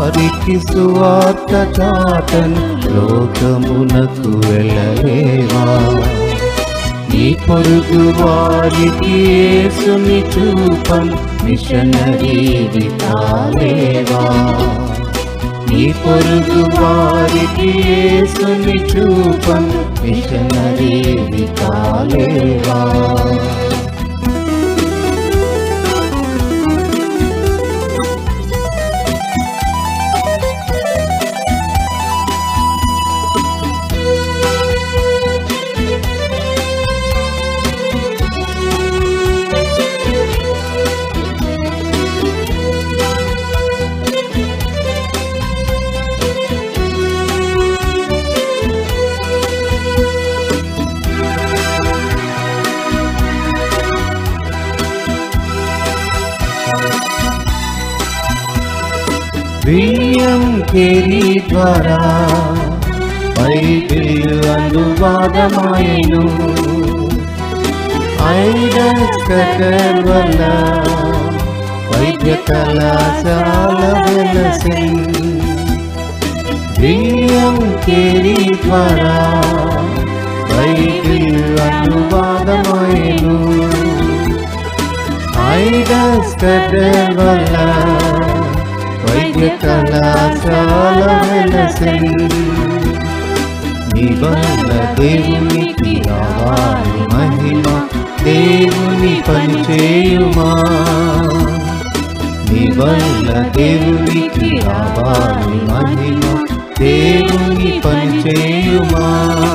వారికి సువార్త చాటన్ లోకమునకు వెళ్ళలేవా నీ పొరుగు వారికి యేసుని చూపం మిషనరీ కాలేవా నీ పొరుగు వారికి యేసుని చూపం మిషనరీ కాలేవా బియ్యం కేరి ద్వారా బైబిల్ అనువాదమాయను ఐడస్ కటర్ వల్ల వైద్య కళాశాల వెలసిన్ బియ్యం కేరి ద్వారా బైబిల్ అనువాదమాయను ఐడస్ కటర్ వల్ల వైద్య కళాశాల వెలసిన్ నివల్ల దేవునికి రావాలి మహిమ దేవుని పనిచేయుమా నివల్ల దేవునికి రావాలి మహిమ దేవుని పనిచేయుమా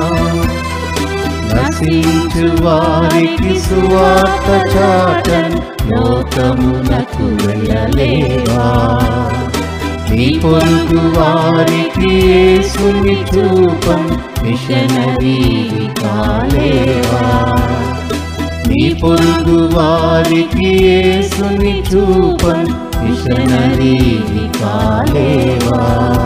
నశించు వారికి సువార్త చాటన్ లోకమునకు వెళ్ళలేవా నీ పొరుగు వారికి యేసుని చూపం మిషనరీ కాలేవా నీ పొరుగు వారికి యేసుని చూపం మిషనరీ కాలేవా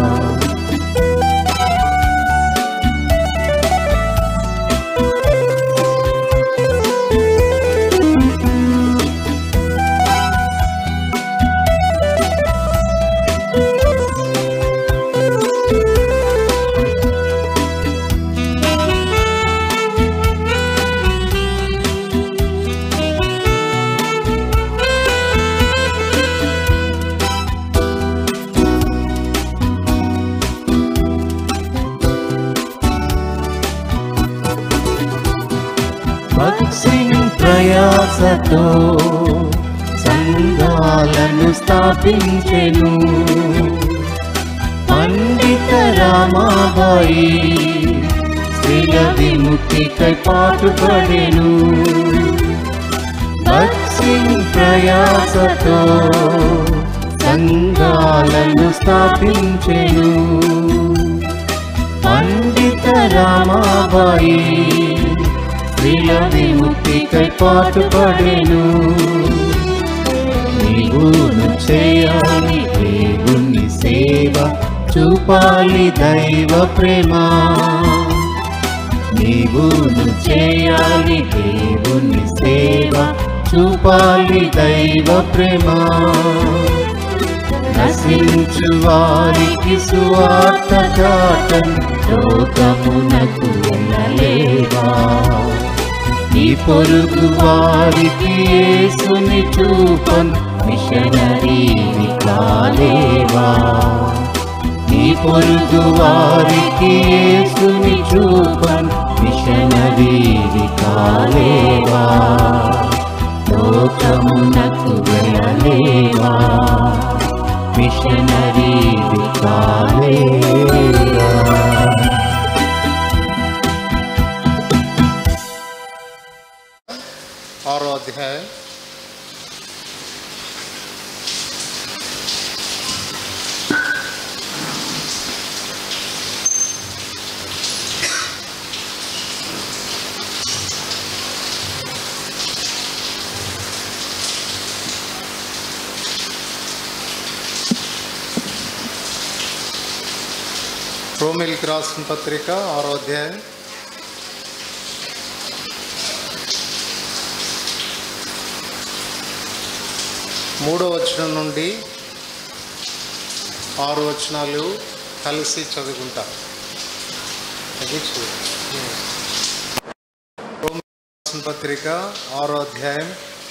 భక్సింగ్ ప్రయాసతో సంఘాలను స్థాపించెను పండిత రామాబాయి స్త్రీల విముక్తికై పాటుపడెను భక్సింగ్ ప్రయాసతో సంఘాలను స్థాపించెను పండిత రామాబాయి స్త్రీల విముక్తికై పాటుపడెను నీవును చేయాలి దేవుని సేవ చూపాలి దైవ ప్రేమ నీవును చేయాలి దేవుని సేవ చూపాలి దైవ ప్రేమ నశించు వారికి సువార్త చాటం లోకమునకు వెళ్ళలేవా నీ పొరుగు వారికి యేసుని చూపం మిషనరీ కాలేవా నీ పొరుగు వారికి యేసుని చూపం మిషనరీ కాలేవా లోకమునకు వెళ్ళలేవా మిషనరీ కాలేవా ఆరో అధ్యాయం రోమిల్కి రాసిన పత్రిక ఆరో అధ్యాయం మూడో వచనం నుండి ఆరు వచనాలు కలిసి చదువుకుంటాం అది చూడండి. రోమా రాసిన పత్రిక ఆరో అధ్యాయం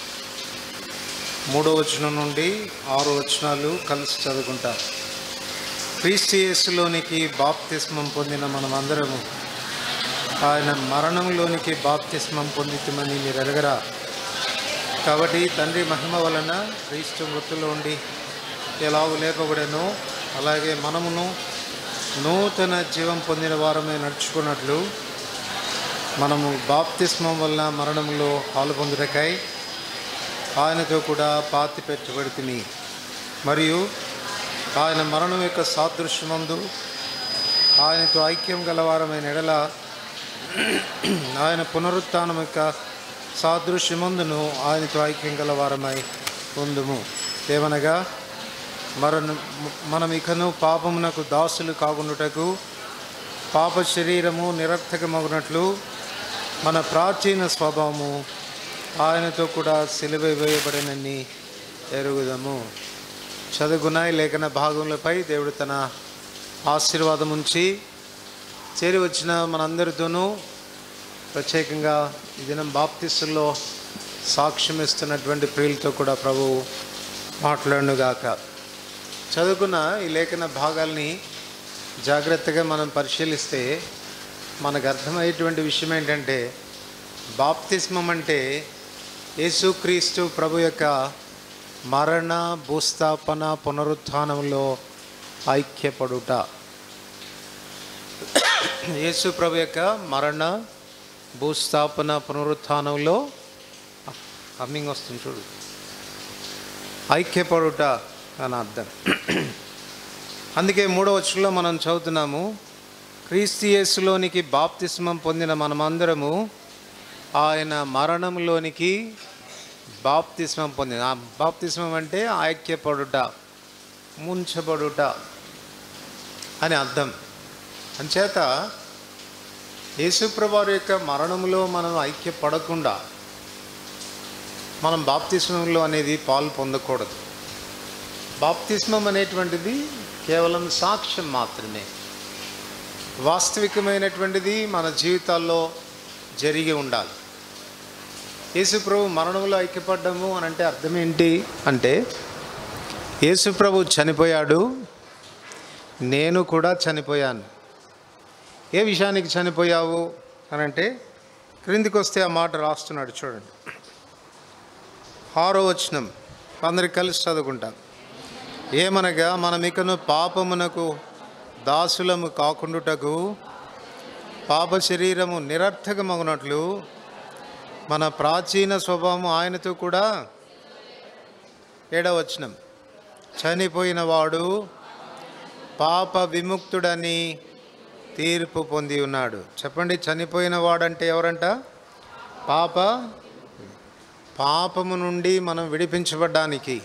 మూడో వచనం నుండి ఆరు వచనాలు కలిసి చదువుకుంటాం క్రీస్తు యేసులోనికి బాప్తిస్మం పొందిన మనమందరము ఆయన మరణంలోనికి బాప్తిస్మం పొందితమని మీరు ఎరగరా కాబట్టి తండ్రి మహిమ వలన క్రీస్తు మృతుల్లో ఉండి ఎలాగూ లేపబడెనో అలాగే మనమును నూతన జీవం పొందిన వారమే నడుచుకున్నట్లు మనము బాప్తిస్మం వలన మరణంలో పాలు పొందుటకై ఆయనతో కూడా పాతి పెట్టబడితిని మరియు ఆయన మరణం యొక్క సాదృశ్యమందు ఆయనతో ఐక్యం గలవారమైన ఎడల ఆయన పునరుత్థానం యొక్క సాదృశ్యమందును ఆయనతో ఐక్యం గలవారమై పొందుము ఏమనగా మరణ మనం ఇకను పాపమునకు దాసులు కాకుండుటకు పాప శరీరము నిరర్థకమగునట్లు మన ప్రాచీన స్వభావము ఆయనతో కూడా సిలువ వేయబడినని ఎరుగుదము చదువుకున్న ఈ లేఖన భాగములపై దేవుడు తన ఆశీర్వాదం ఉంచి చేరి వచ్చిన మనందరితోనూ ప్రత్యేకంగా ఈ దినం బాప్తిస్తుల్లో సాక్ష్యం ఇస్తున్నటువంటి ప్రియులతో కూడా ప్రభు మాట్లాడునుగాక చదువుకున్న ఈ లేఖన భాగాల్ని జాగ్రత్తగా మనం పరిశీలిస్తే మనకు అర్థమయ్యేటువంటి విషయం ఏంటంటే బాప్తిస్మం అంటే యేసుక్రీస్తు ప్రభు యొక్క మరణ భూస్థాపన పునరుత్థానంలో ఐక్యపడుట యేసు ప్రభు యొక్క మరణ భూస్థాపన పునరుత్థానంలో హమ్మింగ్ వస్తుంది చూడు ఐక్యపడుట అని అర్థం అందుకే మూడో వచ్చులో మనం చదువుతున్నాము క్రీస్తు యేసులోనికి బాప్తిస్మం పొందిన మనమందరము ఆయన మరణంలోనికి బాప్తిస్మం పొందిన ఆ బాప్తిస్మం అంటే ఐక్యపడుట ముంచబడుట అని అర్థం అంచేత యేసుప్రభు యొక్క మరణంలో మనం ఐక్యపడకుండా మనం బాప్తిస్మంలో అనేది పాలు పొందకూడదు బాప్తిస్మం అనేటువంటిది కేవలం సాక్ష్యం మాత్రమే వాస్తవికమైనటువంటిది మన జీవితాల్లో జరిగి ఉండాలి యేసుప్రభు మరణంలో ఐక్యపడ్డము అని అంటే అర్థం ఏంటి అంటే యేసుప్రభు చనిపోయాడు నేను కూడా చనిపోయాను ఏ విషయానికి చనిపోయావు అని అంటే క్రిందికి వస్తే ఆ మాట రాస్తున్నాడు చూడండి ఆరో వచనం అందరికి కలిసి చదువుకుంటాం ఏమనగా మనం ఇకను పాపమునకు దాసులము కాకుండుటకు పాప శరీరము నిరర్థకమగునట్లు మన ప్రాచీన స్వభావం ఆయనతో కూడా ఏడవచనం చనిపోయిన వాడు పాప విముక్తుడని తీర్పు పొంది ఉన్నాడు చెప్పండి చనిపోయిన వాడంటే ఎవరంట పాప పాపము నుండి మనం విడిపించబడ్డానికి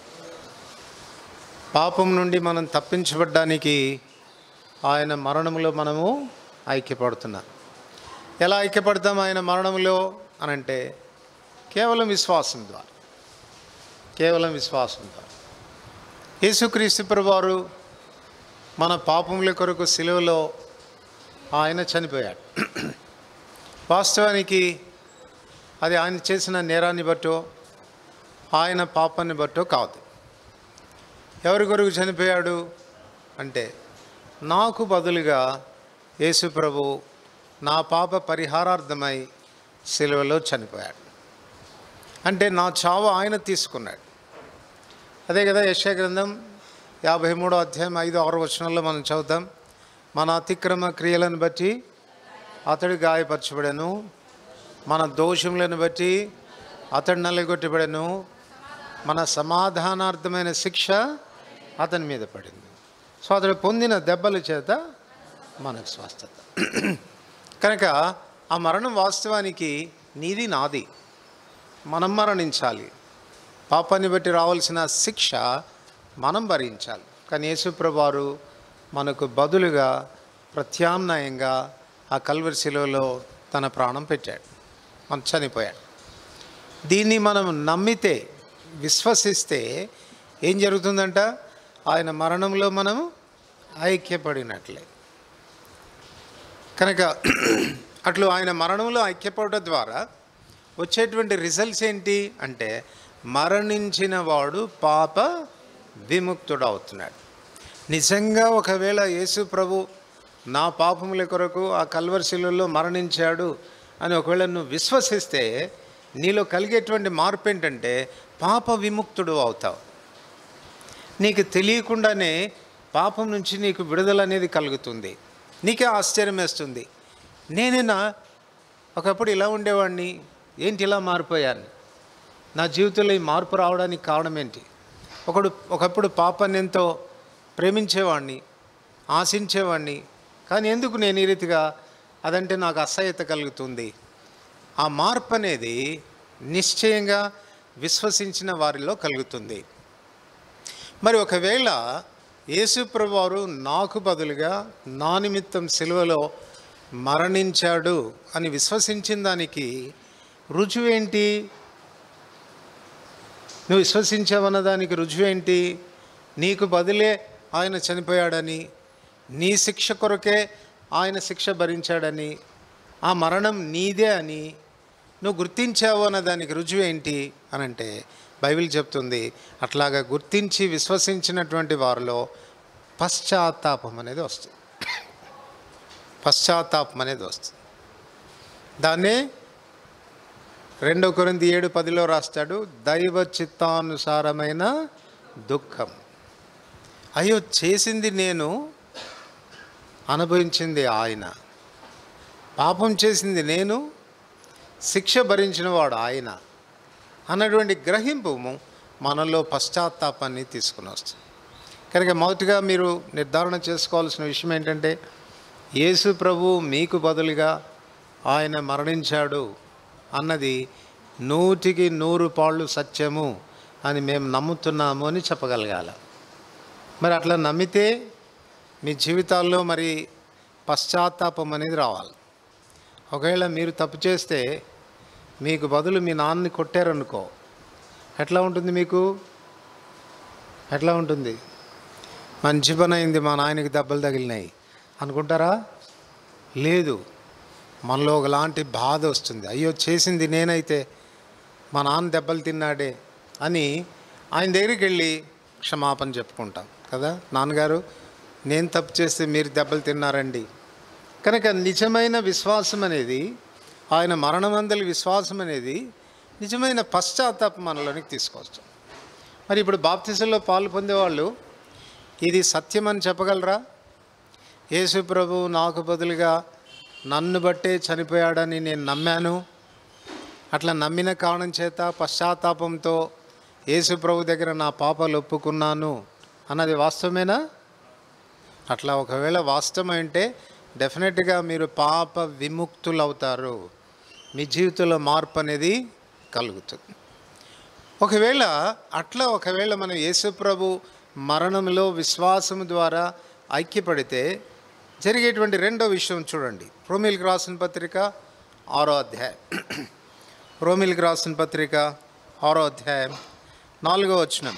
పాపం నుండి మనం తప్పించబడ్డానికి ఆయన మరణంలో మనము ఐక్యపడుతున్నాం ఎలా ఐక్యపడతాం ఆయన మరణంలో అనంటే కేవలం విశ్వాసం ద్వారా కేవలం విశ్వాసం ద్వారా యేసుక్రీస్తు ప్రభువారు మన పాపముల కొరకు సిలువలో ఆయన చనిపోయాడు వాస్తవానికి అది ఆయన చేసిన నేరాన్ని బట్టో ఆయన పాపాన్ని బట్టో కాదు ఎవరి కొరకు చనిపోయాడు అంటే నాకు బదులుగా యేసు ప్రభు నా పాప పరిహారార్థమై సిలువలో చనిపోయాడు అంటే నా చావు ఆయన తీసుకున్నాడు అదే కదా యశ గ్రంథం యాభై మూడో అధ్యాయం ఐదు ఆరు వచనంలో మనం చదువుతాం మన అతిక్రమ క్రియలను బట్టి అతడు గాయపరచబడను మన దోషములను బట్టి అతడు నల్లగొట్టబడను మన సమాధానార్థమైన శిక్ష అతని మీద పడింది సో అతడు పొందిన దెబ్బల చేత మనకు స్వస్థత కనుక ఆ మరణం వాస్తవానికి నీది నాది మనం మరణించాలి పాపాన్ని బట్టి రావాల్సిన శిక్ష మనం భరించాలి కానీ యేసుప్రభువారు మనకు బదులుగా ప్రత్యామ్నాయంగా ఆ కల్వరి శిలువలో తన ప్రాణం పెట్టాడు మనం చనిపోయాడు దీన్ని మనం నమ్మితే విశ్వసిస్తే ఏం జరుగుతుందంట ఆయన మరణంలో మనము ఐక్యపడినట్లే కనుక అట్లు ఆయన మరణంలో ఐక్యపడటం ద్వారా వచ్చేటువంటి రిజల్ట్స్ ఏంటి అంటే మరణించిన వాడు పాప విముక్తుడు అవుతున్నాడు నిజంగా ఒకవేళ యేసు ప్రభు నా పాపముల కొరకు ఆ కల్వర్శిలలో మరణించాడు అని ఒకవేళ నువ్వు విశ్వసిస్తే నీలో కలిగేటువంటి మార్పు ఏంటంటే పాప విముక్తుడు అవుతావు నీకు తెలియకుండానే పాపం నుంచి నీకు విడుదల అనేది కలుగుతుంది నీకే ఆశ్చర్యం వేస్తుంది నేనేనా ఒకప్పుడు ఇలా ఉండేవాడిని ఏంటి ఇలా మారిపోయాను నా జీవితంలో ఈ మార్పు రావడానికి కారణం ఏంటి ఒకడు ఒకప్పుడు పాపాన్ని ఎంతో ప్రేమించేవాడిని ఆశించేవాడిని కానీ ఎందుకు నేను ఈ రీతిగా అదంటే నాకు అసహ్యత కలుగుతుంది ఆ మార్పు అనేది నిశ్చయంగా విశ్వసించిన వారిలో కలుగుతుంది మరి ఒకవేళ యేసుప్రభు వారు నాకు బదులుగా నా నిమిత్తం సిలువలో మరణించాడు అని విశ్వసించిన దానికి రుజువేంటి నువ్వు విశ్వసించావన్న దానికి రుజువేంటి నీకు బదులే ఆయన చనిపోయాడని నీ శిక్ష కొరకే ఆయన శిక్ష భరించాడని ఆ మరణం నీదే అని నువ్వు గుర్తించావు అన్న దానికి రుజువేంటి అని అంటే బైబిల్ చెప్తుంది అట్లాగా గుర్తించి విశ్వసించినటువంటి వారిలో పశ్చాత్తాపం అనేది వస్తుంది పశ్చాత్తాపం అనేది వస్తుంది దాన్నే రెండో కొరింది ఏడు పదిలో రాస్తాడు దైవ చిత్తానుసారమైన దుఃఖం అయ్యో చేసింది నేను అనుభవించింది ఆయన పాపం చేసింది నేను శిక్ష భరించిన వాడు ఆయన అన్నటువంటి గ్రహింపు మనలో పశ్చాత్తాపాన్ని తీసుకుని వస్తుంది కనుక మొదటిగా మీరు నిర్ధారణ చేసుకోవాల్సిన విషయం ఏంటంటే యేసు ప్రభు మీకు బదులుగా ఆయన మరణించాడు అన్నది నూటికి నూరు పాళ్ళు సత్యము అని మేము నమ్ముతున్నాము అని చెప్పగలగాల మరి అట్లా నమ్మితే మీ జీవితాల్లో మరి పశ్చాత్తాపం అనేది రావాలి ఒకవేళ మీరు తప్పు చేస్తే మీకు బదులు మీ నాన్నని కొట్టారనుకో ఎట్లా ఉంటుంది మీకు ఎట్లా ఉంటుంది మంచి పని అయింది మా నాయనకి దెబ్బలు తగిలినాయి అనుకుంటారా లేదు మనలో ఒకలాంటి బాధ వస్తుంది అయ్యో చేసింది నేనైతే మా నాన్న దెబ్బలు తిన్నాడే అని ఆయన దగ్గరికి వెళ్ళి క్షమాపణ చెప్పుకుంటాం కదా నాన్నగారు నేను తప్పు చేస్తే మీరు దెబ్బలు తిన్నారండి కనుక నిజమైన విశ్వాసం అనేది ఆయన మరణమందలి విశ్వాసం అనేది నిజమైన పశ్చాత్తాపం మనలోనికి తీసుకొస్తాం మరి ఇప్పుడు బాప్తిజంలో పాలు పొందేవాళ్ళు ఇది సత్యం అని చెప్పగలరా యేసు ప్రభు నాకు బదులుగా నన్ను బట్టే చనిపోయాడని నేను నమ్మాను అట్లా నమ్మిన కారణం చేత పశ్చాత్తాపంతో యేసు ప్రభు దగ్గర నా పాపాలు ఒప్పుకున్నాను అన్నది వాస్తవమేనా అట్లా ఒకవేళ వాస్తవం అంటే డెఫినెట్గా మీరు పాప విముక్తులు అవుతారు మీ జీవితంలో మార్పు అనేది కలుగుతుంది ఒకవేళ అట్లా ఒకవేళ మనం యేసుప్రభు మరణంలో విశ్వాసం ద్వారా ఐక్యపడితే జరిగేటువంటి రెండో విషయం చూడండి రోమిల్కి రాసిన పత్రిక ఆరో అధ్యాయం రోమిల్కి రాసిన పత్రిక ఆరో అధ్యాయం నాలుగో వచనం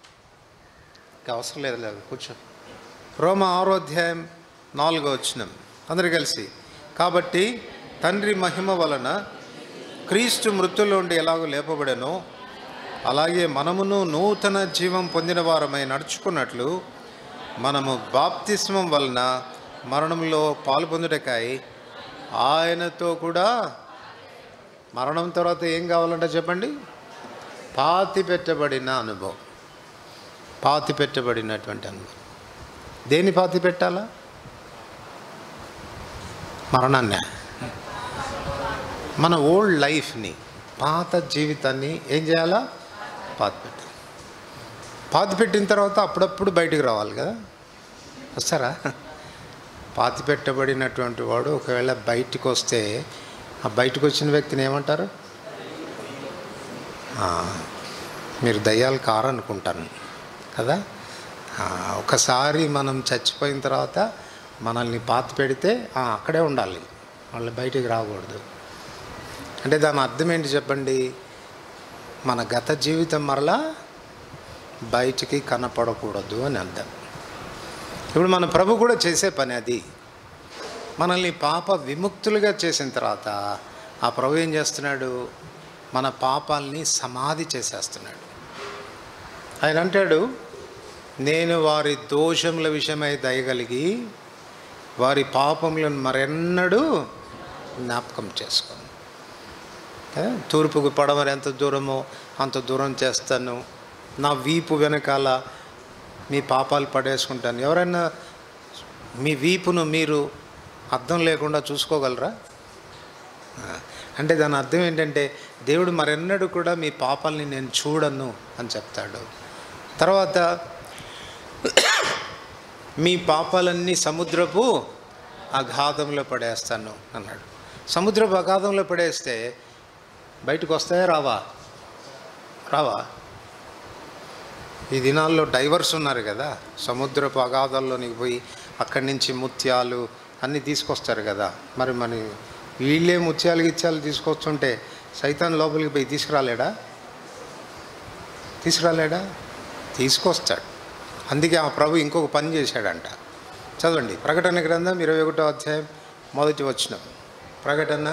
ఇంకా అవసరం లేదు లేదు కూర్చో రోమ ఆరో అధ్యాయం నాలుగో వచనం అందరు కలిసి కాబట్టి తండ్రి మహిమ వలన క్రీస్తు మృత్యులోండి ఎలాగో లేపబడెనో అలాగే మనమును నూతన జీవం పొందిన వారమై నడుచుకున్నట్లు మనము బాప్తిస్మం వలన మరణంలో పాలు పొందుటకాయ ఆయనతో కూడా మరణం తర్వాత ఏం కావాలంటే చెప్పండి పాతి పెట్టబడిన అనుభవం పాతి పెట్టబడినటువంటి అనుభవం దేని పాతి పెట్టాలా మరణాన్ని మన ఓల్డ్ లైఫ్ని పాత జీవితాన్ని ఏం చేయాలా పాతి పెట్టాలి పాతి పెట్టిన తర్వాత అప్పుడప్పుడు బయటికి రావాలి కదా వస్తారా పాతి పెట్టబడినటువంటి వాడు ఒకవేళ బయటికి వస్తే ఆ బయటకు వచ్చిన వ్యక్తిని ఏమంటారు ఆ, మీరు దయ్యాలు కారనుకుంటాను కదా ఆ, ఒకసారి మనం చచ్చిపోయిన తర్వాత మనల్ని పాతి పెడితే ఆ, అక్కడే ఉండాలి వాళ్ళు బయటికి రాకూడదు అంటే దాని అర్థం ఏంటి చెప్పండి మన గత జీవితం మరలా బయటికి కనపడకూడదు అని అర్థం ఇప్పుడు మన ప్రభు కూడా చేసే పని అది మనల్ని పాప విముక్తులుగా చేసిన తర్వాత ఆ ప్రభు ఏం చేస్తున్నాడు మన పాపాల్ని సమాధి చేసేస్తున్నాడు ఆయన అంటాడు నేను వారి దోషముల విషయమై దయగలిగి వారి పాపములను మరెన్నడూ జ్ఞాపకం చేసుకోను ఏ? తూర్పుకు పడమర ఎంత దూరమో అంత దూరం చేస్తాను నా వీపు వెనకాల మీ పాపాలు పడేసుకుంటాను ఎవరైనా మీ వీపును మీరు అర్థం లేకుండా చూసుకోగలరా ఆ, అంటే దాని అర్థం ఏంటంటే దేవుడు మరెన్నడూ కూడా మీ పాపాలని నేను చూడను అని చెప్తాడు తర్వాత మీ పాపాలన్నీ సముద్రపు అగాధంలో పడేస్తాను అన్నాడు సముద్రపు అగాధంలో పడేస్తే బయటకు వస్తాయా రావా రావా ఈ దినాల్లో డైవర్స్ ఉన్నారు కదా సముద్రపు అగాధాల్లోనికి పోయి అక్కడి నుంచి ముత్యాలు అన్నీ తీసుకొస్తారు కదా మరి మరి వీళ్ళే ముత్యాలు గిత్యాలు తీసుకొస్తుంటే సైతాన్ లోపలికి పోయి తీసుకురాలేడా తీసుకురాలేడా తీసుకొస్తాడు అందుకే ఆ ప్రభు ఇంకొక పని చేశాడంట చదవండి ప్రకటన గ్రంథం ఇరవై ఒకటో అధ్యాయం మొదటి వచ్చిన ప్రకటన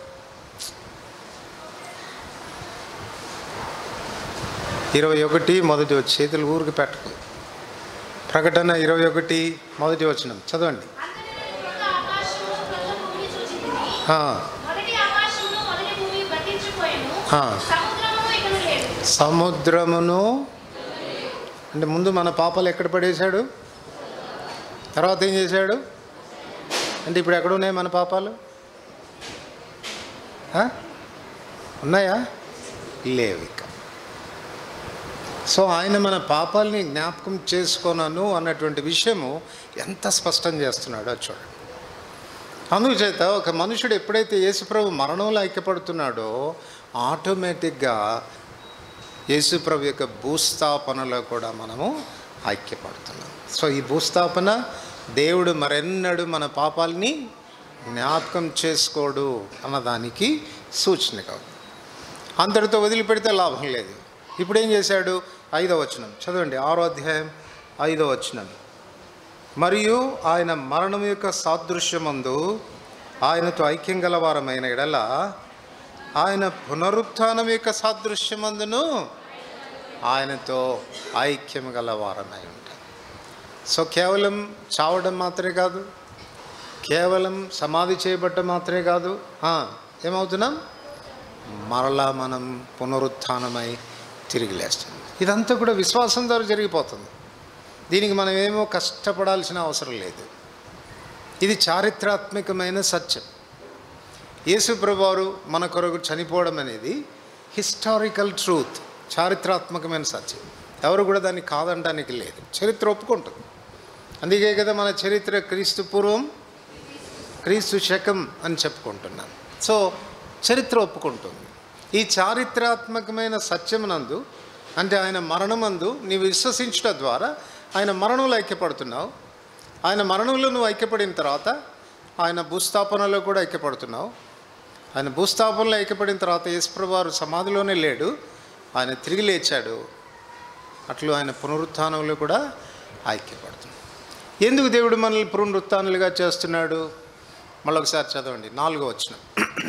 ఇరవై ఒకటి మొదటి వచ్చి చేతులు ఊరికి పెట్టకు ప్రకటన ఇరవై ఒకటి మొదటి వచ్చిన చదవండి అంతటి ఆకాశము క్రొత్త భూమి చూచితిని. ఆ, మొదటి ఆకాశమును మొదటి భూమి గతించిపోయెను. ఆ. సముద్రమును ఇకను లేదు సముద్రమును అంటే ముందు మన పాపాలు ఎక్కడ పడేశాడు తర్వాత ఏం చేశాడు అంటే ఇప్పుడు ఎక్కడ ఉన్నాయి మన పాపాలు ఆ? ఉన్నాయా లేవు ఇక సో ఆయన మన పాపాలని జ్ఞాపకం చేసుకోనను అన్నటువంటి విషయము ఎంత స్పష్టం చేస్తున్నాడో చూడండి అందుచేత ఒక మనుషుడు ఎప్పుడైతే యేసుప్రభు మరణంలో ఐక్యపడుతున్నాడో ఆటోమేటిక్గా యేసుప్రభు యొక్క భూస్థాపనలో కూడా మనము ఐక్యపడుతున్నాం సో ఈ భూస్థాపన దేవుడు మరెన్నడూ మన పాపాలని జ్ఞాపకం చేసుకోడు అన్నదానికి సూచనగా ఉంది అంతటితో వదిలిపెడితే లాభం లేదు ఇప్పుడు ఏం చేశాడు ఐదో వచనం చదవండి ఆరో అధ్యాయం ఐదో వచనం మరియు ఆయన మరణం యొక్క సాదృశ్యమందు ఆయనతో ఐక్యం గలవారమైన ఎడల ఆయన పునరుత్థానం యొక్క సాదృశ్యమందును ఆయనతో ఐక్యం గలవారమై ఉంటాం సో కేవలం చావడం మాత్రమే కాదు కేవలం సమాధి చేయబట్టం మాత్రమే కాదు ఆ, ఏమవుతున్నాం మరలా మనం పునరుత్థానమై తిరిగి లేస్తాం ఇదంతా కూడా విశ్వాసం ద్వారా జరిగిపోతుంది దీనికి మనం ఏమో కష్టపడాల్సిన అవసరం లేదు ఇది చారిత్రాత్మకమైన సత్యం యేసుప్రభువారు మన కొరకు చనిపోవడం అనేది హిస్టారికల్ ట్రూత్ చారిత్రాత్మకమైన సత్యం ఎవరు కూడా దాన్ని కాదనడానికి లేదు చరిత్ర ఒప్పుకుంటుంది అందుకే కదా మన చరిత్ర క్రీస్తు పూర్వం క్రీస్తు శకం అని చెప్పుకుంటున్నాం సో చరిత్ర ఒప్పుకుంటుంది ఈ చారిత్రాత్మకమైన సత్యమునందు అంటే ఆయన మరణమందు నీవు విశ్వసించడం ద్వారా ఆయన మరణంలో ఐక్యపడుతున్నావు ఆయన మరణంలో నువ్వు ఐక్యపడిన తర్వాత ఆయన భూస్థాపనలో కూడా ఐక్యపడుతున్నావు ఆయన భూస్థాపనలో ఐక్యపడిన తర్వాత యేసుప్రభువారు సమాధిలోనే లేడు ఆయన తిరిగి లేచాడు అట్లు ఆయన పునరుత్థానంలో కూడా ఐక్యపడుతుంది ఎందుకు దేవుడు మనల్ని పునరుత్థానులుగా చేస్తున్నాడు మళ్ళొకసారి చదవండి నాలుగో వచ్చిన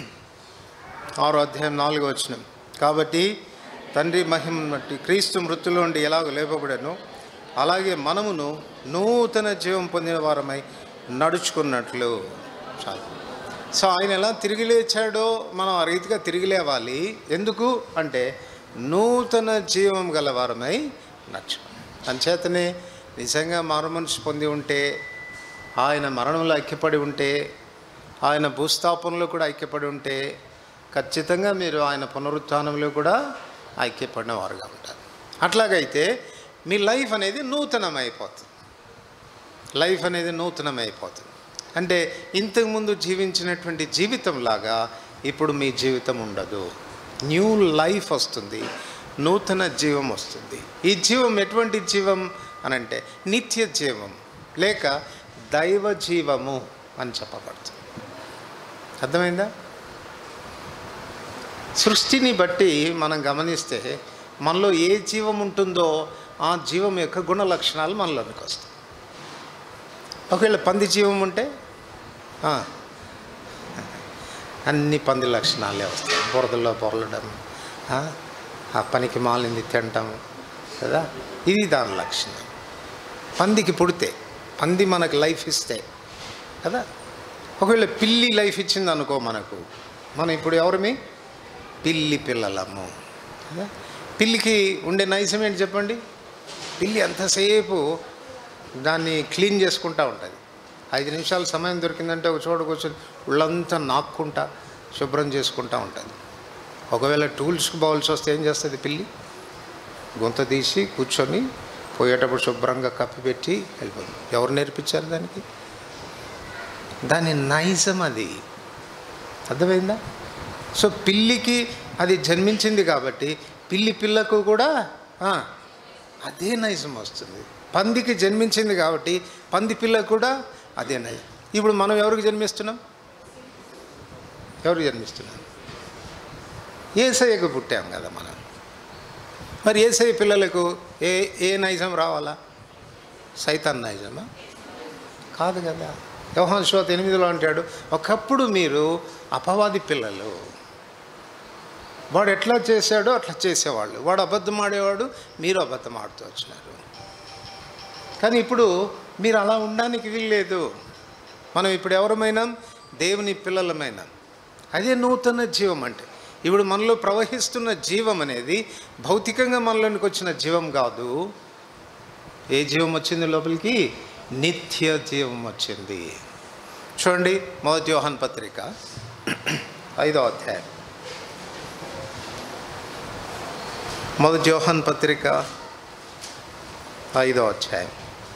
ఆరో అధ్యాయం నాలుగో వచ్చిన కాబట్టి తండ్రి మహిమను బట్టి క్రీస్తు మృతుల్లో ఉండి ఎలాగో లేపబడాను అలాగే మనమును నూతన జీవం పొందిన వారమై నడుచుకున్నట్లు చాలు సో ఆయన ఎలా తిరిగి లేచాడో మనం ఆ రీతిగా తిరిగి లేవాలి ఎందుకు అంటే నూతన జీవం గల వారమై నడుచుకున్నాం అంచేతనే నిజంగా మారుమనిషి పొంది ఉంటే ఆయన మరణంలో ఐక్యపడి ఉంటే ఆయన భూస్థాపనలో కూడా ఐక్యపడి ఉంటే ఖచ్చితంగా మీరు ఆయన పునరుత్థానంలో కూడా ఐక్యపడిన వారుగా ఉంటారు అట్లాగైతే మీ లైఫ్ అనేది నూతనమైపోతుంది లైఫ్ అనేది నూతనమైపోతుంది అంటే ఇంతకుముందు జీవించినటువంటి జీవితంలాగా ఇప్పుడు మీ జీవితం ఉండదు న్యూ లైఫ్ వస్తుంది నూతన జీవం వస్తుంది ఈ జీవం ఎటువంటి జీవం అని అంటే నిత్య జీవం లేక దైవ జీవము అని చెప్పబడుతుంది అర్థమైందా సృష్టిని బట్టి మనం గమనిస్తే మనలో ఏ జీవం ఉంటుందో ఆ జీవం యొక్క గుణ లక్షణాలు మనలోనికి వస్తాయి ఒకవేళ పంది జీవం ఉంటే ఆ, అన్ని పంది లక్షణాలే వస్తాయి బురదలో పొరలడం ఆ, ఆ పనికి మాలింది తినటం కదా ఇది దాని లక్షణం పందికి పుడితే పంది మనకు లైఫ్ ఇస్తే కదా ఒకవేళ పిల్లి లైఫ్ ఇచ్చింది అనుకో మనకు మనం ఇప్పుడు ఎవరిమి పిల్లి పిల్లలము కదా పిల్లికి ఉండే నైజం ఏంటి చెప్పండి పిల్లి ఎంతసేపు దాన్ని క్లీన్ చేసుకుంటూ ఉంటుంది ఐదు నిమిషాలు సమయం దొరికిందంటే ఒక చోట కూర్చొని ఒళ్ళంతా నాక్కుంటా శుభ్రం చేసుకుంటూ ఉంటుంది ఒకవేళ టూల్స్కి బౌల్స్ వస్తే ఏం చేస్తుంది పిల్లి గుంత తీసి కూర్చొని పోయేటప్పుడు శుభ్రంగా కప్పిపెట్టి వెళ్ళిపోతుంది ఎవరు నేర్పించారు దానికి దాని నైజం అది అర్థమైందా సో పిల్లికి అది జన్మించింది కాబట్టి పిల్లి పిల్లకు కూడా ఆ, అదే నైజం వస్తుంది పందికి జన్మించింది కాబట్టి పంది పిల్లకు కూడా అదే నైజం ఇప్పుడు మనం ఎవరికి జన్మిస్తున్నాం ఎవరికి జన్మిస్తున్నాం ఏసయ్యకు పుట్టాం కదా మనం మరి ఏసయ్య పిల్లలకు ఏ ఏ నైజం రావాలా సైతాన్ నైజమా కాదు కదా వ్యవహాన్ శ్రోత ఎనిమిదిలో అంటాడు ఒకప్పుడు మీరు అపవాది పిల్లలు వాడు ఎట్లా చేశాడో అట్లా చేసేవాళ్ళు వాడు అబద్ధం ఆడేవాడు మీరు అబద్ధం ఆడుతూ వచ్చినారు కానీ ఇప్పుడు మీరు అలా ఉండడానికి వీల్లేదు మనం ఇప్పుడు ఎవరమైనా దేవుని పిల్లలమైనా అదే నూతన జీవం అంటే ఇప్పుడు మనలో ప్రవహిస్తున్న జీవం అనేది భౌతికంగా మనలోనికి వచ్చిన జీవం కాదు ఏ జీవం వచ్చింది లోపలికి నిత్య జీవం వచ్చింది చూడండి మొదటి యోహన్ పత్రిక ఐదో అధ్యాయం మొదటి యోహన్ పత్రిక ఐదో అధ్యాయం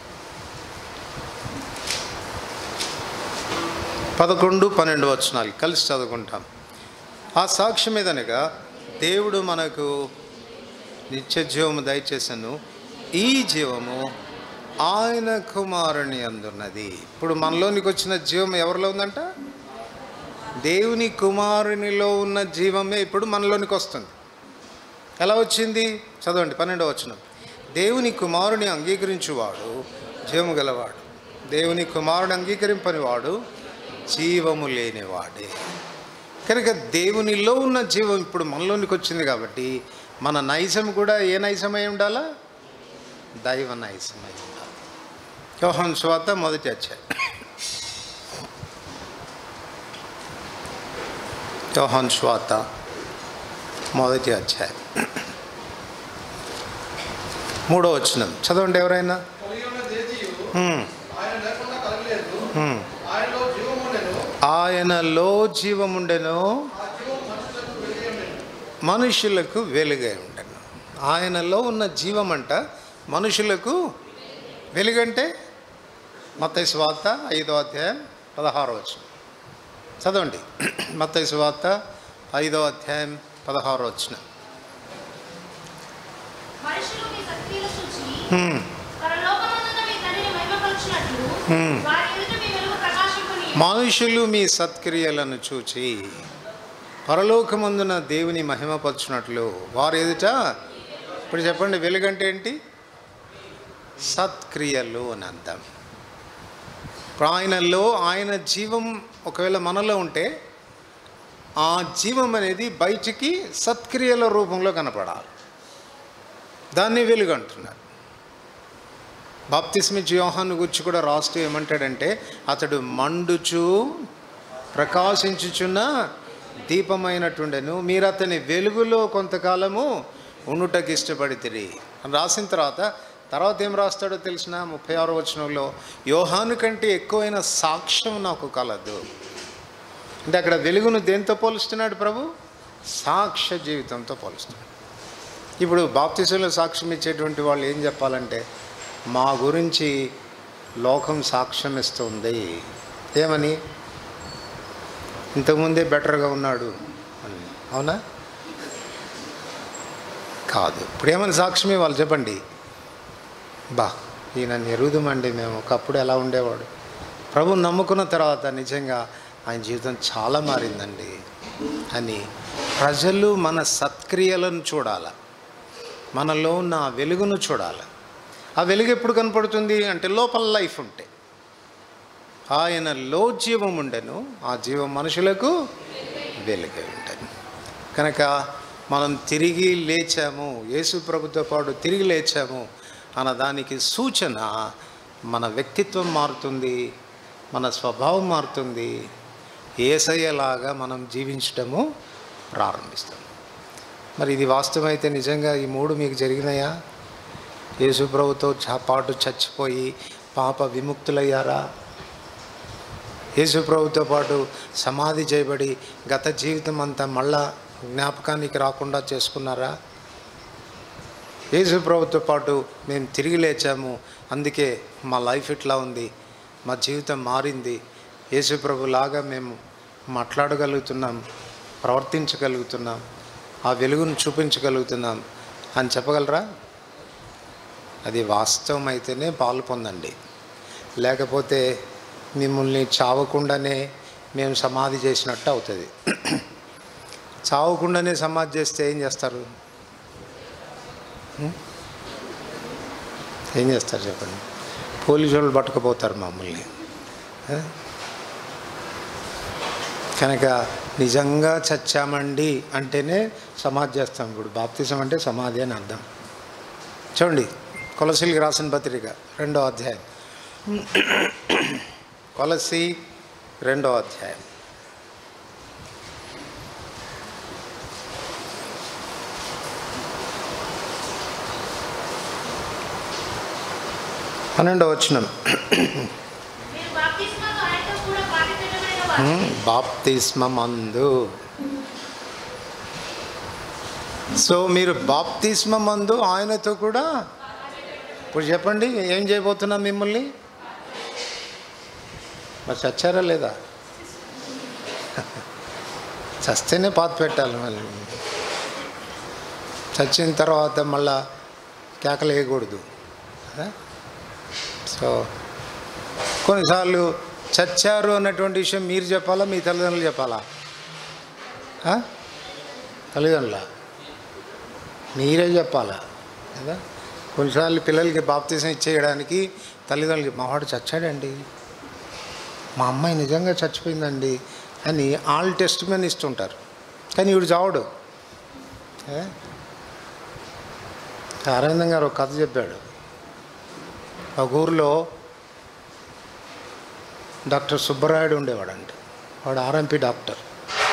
పదకొండు పన్నెండు వచనాలు కలిసి చదువుకుంటాం ఆ సాక్ష్యం మీదనగా దేవుడు మనకు నిత్య జీవము దయచేసను ఈ జీవము ఆయన కుమారుని అందున్నది ఇప్పుడు మనలోనికి వచ్చిన జీవం ఎవరిలో ఉందంట దేవుని కుమారునిలో ఉన్న జీవమే ఇప్పుడు మనలోనికి వస్తుంది ఎలా వచ్చింది చదవండి పన్నెండవ వచనం దేవుని కుమారుని అంగీకరించువాడు జీవము గలవాడు దేవుని కుమారుని అంగీకరింపని వాడు జీవము లేనివాడే కనుక దేవునిలో ఉన్న జీవం ఇప్పుడు మనలోనికి వచ్చింది కాబట్టి మన నైజం కూడా ఏ నైజమై ఉండాలా దైవ నైజమై ఉండాలి యోహన్ స్వాత మొదటి అధ్యాయం యోహన్ స్వాత మొదటి అధ్యాయం మూడో వచనం చదవండి ఎవరైనా కలిగి ఉన్న దేశీయు హ్మ్, ఆయన లేకుండా కలగలేదు హ్మ్. ఆయనలో జీవముండెను ఆయనలో జీవముండెను ఆ జీవం మనుషులకు వెలిగి ఉండెను మనుషులకు వెలుగై ఉండను ఆయనలో ఉన్న జీవం అంట మనుషులకు వెలుగంటే మత్తయి వార్త ఐదో అధ్యాయం పదహారో వచనం చదవండి మత్తయి వార్త ఐదో అధ్యాయం పదహారో వచనం మనుషులు మీ శక్తిని చూచి హ్మ్, పరలోకమందున్న మీ తండ్రిని మహిమపరచునట్లు హ్మ్. వారి ఎదుట మీ వెలుగు ప్రకాశింపుని మనుషులు మీ సత్క్రియలను చూచి పరలోకమందున దేవుని మహిమపరచునట్లు వారు ఎదుట ఇప్పుడు చెప్పండి వెలుగంటే ఏంటి సత్క్రియలు అని అర్థం ఇప్పుడు ఆయనలో ఆయన జీవం ఒకవేళ మనలో ఉంటే ఆ జీవం అనేది బయటికి సత్క్రియల రూపంలో కనపడాలి దాన్ని వెలుగు అంటున్నారు బాప్తిస్మిచ్ యోహాను గురించి కూడా రాస్తూ ఏమంటాడంటే అతడు మండుచు ప్రకాశించుచున్న దీపమైనటుండెను మీరు అతని వెలుగులో కొంతకాలము ఉండుటకు ఇష్టపడితిరి అని రాసిన తర్వాత తర్వాత ఏం రాస్తాడో తెలిసిన ముప్పై ఆరో వచనంలో యోహాను కంటే ఎక్కువైన సాక్ష్యం నాకు కలదు అంటే అక్కడ వెలుగును దేంతో పోలుస్తున్నాడు ప్రభు సాక్ష్య జీవితంతో పోలుస్తున్నాడు ఇప్పుడు బాప్తిసంలో సాక్ష్యం ఇచ్చేటువంటి వాళ్ళు ఏం చెప్పాలంటే మా గురించి లోకం సాక్ష్యం ఇస్తుంది ఏమని ఇంతకుముందే బెటర్గా ఉన్నాడు అని అవునా కాదు ఇప్పుడు ఏమని సాక్ష్యమే వాళ్ళు చెప్పండి బా ఈయన ఎరుగుదమండి మేము ఒకప్పుడు ఎలా ఉండేవాడు ప్రభు నమ్ముకున్న తర్వాత నిజంగా ఆయన జీవితం చాలా మారిందండి అని ప్రజలు మన సత్క్రియలను చూడాల మనలో ఉన్న ఆ వెలుగును చూడాలి ఆ వెలుగు ఎప్పుడు కనపడుతుంది అంటే లోపల లైఫ్ ఉంటే ఆయనలో జీవం ఉండెను ఆ జీవం మనుషులకు వెలుగై ఉండను కనుక మనం తిరిగి లేచాము యేసు ప్రభుతో పాటు తిరిగి లేచాము అన్న దానికి సూచన మన వ్యక్తిత్వం మారుతుంది మన స్వభావం మారుతుంది ఏసయ్యలాగా మనం జీవించటము ప్రారంభిస్తాం మరి ఇది వాస్తవమైతే నిజంగా ఈ మూడు మీకు జరిగినాయా యేసు ప్రభుతో చా- పాటు చచ్చిపోయి పాప విముక్తులయ్యారా యేసు ప్రభుతో పాటు సమాధి చేయబడి గత జీవితం అంతా మళ్ళా జ్ఞాపకానికి రాకుండా చేసుకున్నారా యేసు ప్రభుతో పాటు మేము తిరిగి లేచాము అందుకే మా లైఫ్ ఇట్లా ఉంది మా జీవితం మారింది యేసు ప్రభు లాగా మేము మాట్లాడగలుగుతున్నాం ప్రవర్తించగలుగుతున్నాం ఆ వెలుగును చూపించగలుగుతున్నాం అని చెప్పగలరా అది వాస్తవం అయితేనే పాలు పొందండి లేకపోతే మిమ్మల్ని చావకుండానే మేము సమాధి చేసినట్టు అవుతుంది చావకుండానే సమాధి చేస్తే ఏం చేస్తారు హ్మ్? ఏం చేస్తారు చెప్పండి పోలీసు వాళ్ళు పట్టుకుపోతారు మమ్మల్ని ఆ? కనుక నిజంగా చచ్చామండి అంటేనే సమాధి చేస్తాం ఇప్పుడు బాప్తిజం అంటే సమాధి అని అర్థం చూడండి కొలసిలికి రాసిన పత్రిక రెండో అధ్యాయం కొలసి రెండో అధ్యాయం పన్నెండో వచ్చినం మీరు బాప్తిస్మాతో ఆయనతో కూడా పాతిపెట్టబడిన వారు బాప్తిస్మందు సో మీరు బాప్తిస్మందు ఆయనతో కూడా ఇప్పుడు చెప్పండి ఏం చేయబోతున్నాం మిమ్మల్ని మరి చచ్చారా లేదా చస్తేనే పాత పెట్టాలి మళ్ళీ చచ్చిన తర్వాత మళ్ళా కేకలు వేయకూడదు కదా? సో కొన్నిసార్లు చచ్చారు అన్నటువంటి విషయం మీరు చెప్పాలా మీ తల్లిదండ్రులు చెప్పాలా ఆ? తల్లిదండ్రుల మీరే చెప్పాలా కదా కొన్నిసార్లు పిల్లలకి బాప్తీసం ఇచ్చేయడానికి తల్లిదండ్రులకి మావాడు చచ్చాడండి మా అమ్మాయి నిజంగా చచ్చిపోయిందండి అని ఆల్ టెస్ట్ మెన్ ఇస్తుంటారు కానీ ఈవిడ చావడు ఏ? అరవిందం గారు ఒక కథ చెప్పాడు ఒక ఊరిలో డాక్టర్ సుబ్బరాయుడు ఉండేవాడంట వాడు ఆర్ఎంపీ డాక్టర్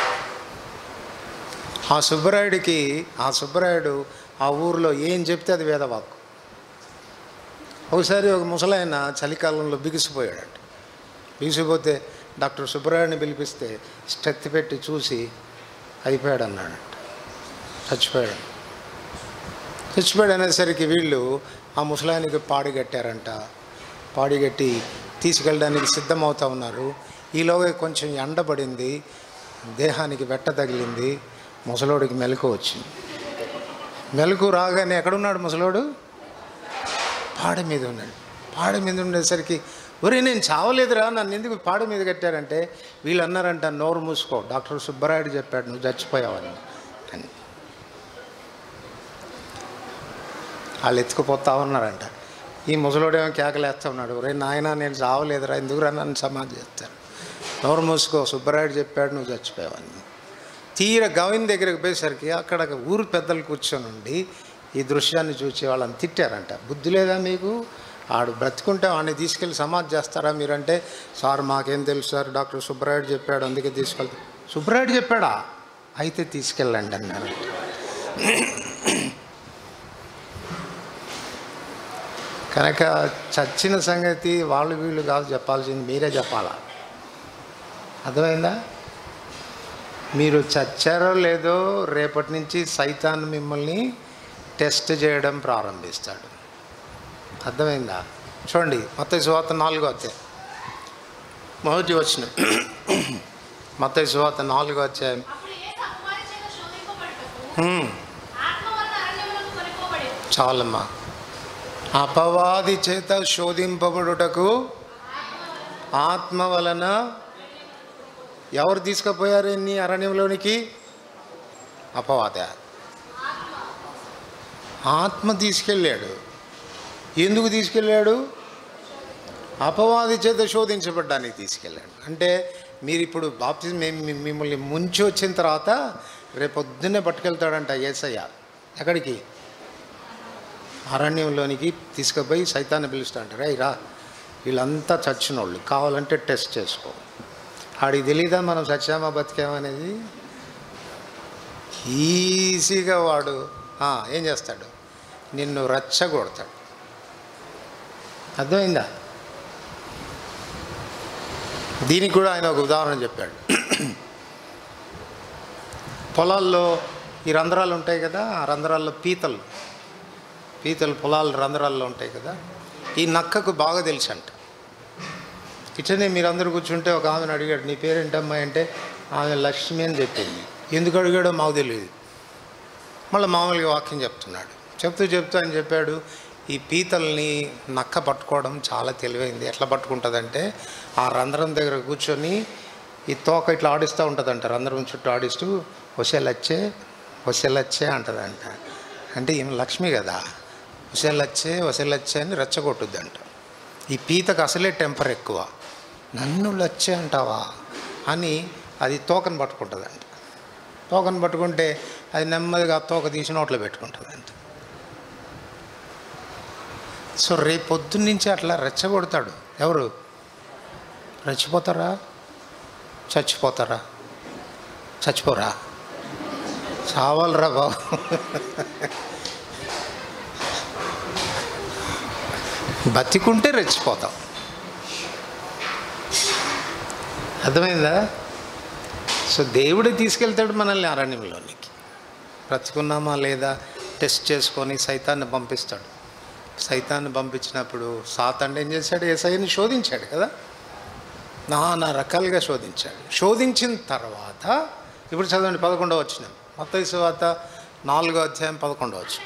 ఆ సుబ్బరాయుడికి ఆ సుబ్బరాయుడు ఆ ఊరిలో ఏం చెప్తే అది వేదవాక్కు ఒకసారి ఒక ముసలాయన చలికాలంలో బిగిసిపోయాడంట బిగిసిపోతే డాక్టర్ సుబ్బరాయుడిని పిలిపిస్తే స్టెత్ పెట్టి చూసి అయిపోయాడు అన్నాడంట చచ్చిపోయాడు చచ్చిపోయాడు అనేసరికి వీళ్ళు ఆ ముసలాయనికి పాడి కట్టారంట పాడి కట్టి తీసుకెళ్ళడానికి సిద్ధమవుతా ఉన్నారు ఈలోగా కొంచెం ఎండబడింది దేహానికి వెట్ట తగిలింది ముసలోడికి మెలకు వచ్చింది మెలకు రాగానే ఎక్కడున్నాడు ముసలోడు పాడ మీద ఉన్నాడు పాడ మీద ఉండేసరికి ఒరే నేను చావలేదురా నన్ను ఎందుకు పాడ మీద కట్టారంటే వీళ్ళు అన్నారంట నోరు మూసుకో డాక్టర్ సుబ్బరాయుడు చెప్పాడు నువ్వు చచ్చిపోయావని అని వాళ్ళు ఎత్తుకుపోతా ఉన్నారంట ఈ ముసలోడేమో కేకలేస్తా ఉన్నాడు రే నాయన నేను చావలేదురా ఎందుకురా నన్ను సమాధి చేస్తాను నోరు మూసుకో సుబ్బరాయుడు చెప్పాడు నువ్వు చచ్చిపోయావని తీర గవిన్ దగ్గరికి పోయేసరికి అక్కడ ఊరు పెద్దలు కూర్చొని ఉండి ఈ దృశ్యాన్ని చూసి వాళ్ళని తిట్టారంట బుద్ధి లేదా మీకు ఆడు బ్రతుకుంటే వాడిని తీసుకెళ్ళి సమాధి చేస్తారా మీరంటే సార్ మాకేం తెలుసు సార్ డాక్టర్ సుబ్బరాయుడు చెప్పాడు అందుకే తీసుకెళ్తా సుబ్బరాయుడు చెప్పాడా అయితే తీసుకెళ్ళండి అన్నారంట కనుక చచ్చిన సంగతి వాళ్ళు వీళ్ళు కాదు చెప్పాల్సింది మీరే చెప్పాలా అర్థమైందా మీరు చచ్చారో లేదో రేపటి నుంచి సైతాన్ మిమ్మల్ని టెస్ట్ చేయడం ప్రారంభిస్తాడు అర్థమైందా చూడండి మొత్తం సువాత నాలుగో అధ్యాయం మొదటి వచ్చిన మొత్తం సువాత నాలుగో అధ్యాయం అప్పుడు యేసు అపవాది చేత శోధింపబడుటకు హ్మ్, ఆత్మ వలన అరణ్యములకు కొనిపోబడెను. చాలమ్మా అపవాది చేత శోధింపబడుటకు ఆత్మ వలన ఎవరు తీసుకుపోయారు ఎన్ని అరణ్యంలోనికి అపవాద ఆత్మ తీసుకెళ్ళాడు ఎందుకు తీసుకెళ్ళాడు అపవాది చేత శోధించబడ్డానికి తీసుకెళ్ళాడు అంటే మీరు ఇప్పుడు బాప్తి మేము మిమ్మల్ని ముంచి వచ్చిన తర్వాత రేపొద్దున్నే పట్టుకెళ్తాడంట ఏసయ్య ఎక్కడికి అరణ్యంలోనికి తీసుకుపోయి సైతాన్ని పిలుస్తాంట రే రా వీళ్ళంతా చచ్చినోళ్ళు కావాలంటే టెస్ట్ చేసుకో ఆడికి తెలీదా మనం చచ్చామా బతికామనేది ఈజీగా వాడు ఆ, ఏం చేస్తాడు నిన్ను రచ్చగొడతాడు అర్థమైందా దీనికి కూడా ఆయన ఒక ఉదాహరణ చెప్పాడు పొలాల్లో ఈ రంధ్రాలు ఉంటాయి కదా ఆ రంధ్రాల్లో పీతలు పీతలు పొలాలు రంధ్రాల్లో ఉంటాయి కదా ఈ నక్కకు బాగా తెలుసు అంట ఇట్లనే మీరందరూ కూర్చుంటే ఒక ఆమెను అడిగాడు నీ పేరేంటమ్మా అంటే ఆమె లక్ష్మి అని చెప్పింది ఎందుకు అడిగాడో మాకు తెలియదు మళ్ళీ మామూలుగా వాక్యం చెప్తున్నాడు చెప్తూ చెప్తూ ఆయన చెప్పాడు ఈ పీతల్ని నక్క పట్టుకోవడం చాలా తెలివైంది ఎట్లా పట్టుకుంటుందంటే ఆ రంధ్రం దగ్గర కూర్చొని ఈ తోక ఇట్లా ఆడిస్తూ ఉంటుందంట రంధ్రం చుట్టూ ఆడిస్తూ వసెలచ్చే వసెలచ్చే అంటదంట అంటే ఈమె లక్ష్మి కదా వసెలచ్చే వసెలచ్చే అని రెచ్చగొట్టుద్దంట ఈ పీతకు అసలే టెంపర్ ఎక్కువ నన్ను లచ్చే అంటావా అని అది తోకను పట్టుకుంటుందంట తోకను పట్టుకుంటే అది నెమ్మదిగా ఆ తోక తీసి నోట్లో పెట్టుకుంటుందంట సో రేపు పొద్దున్న నుంచి అట్లా రెచ్చగొడతాడు ఎవరు రెచ్చిపోతారా చచ్చిపోతారా చచ్చిపోరా చావాలరా బాబు బతికుంటే రెచ్చిపోతాం అర్థమైందా సో దేవుడు తీసుకెళ్తాడు మనల్ని అరణ్యంలోనికి బ్రతుకున్నామా లేదా టెస్ట్ చేసుకొని సైతాన్ని పంపిస్తాడు సైతాన్ని పంపించినప్పుడు సాతాన్ని ఏం చేశాడు ఏసైని శోధించాడు కదా నానా రకాలుగా శోధించాడు శోధించిన తర్వాత ఇప్పుడు చదవండి పదకొండవ వచ్చిన మొత్తం తర్వాత నాలుగో అధ్యాయం పదకొండవ వచ్చి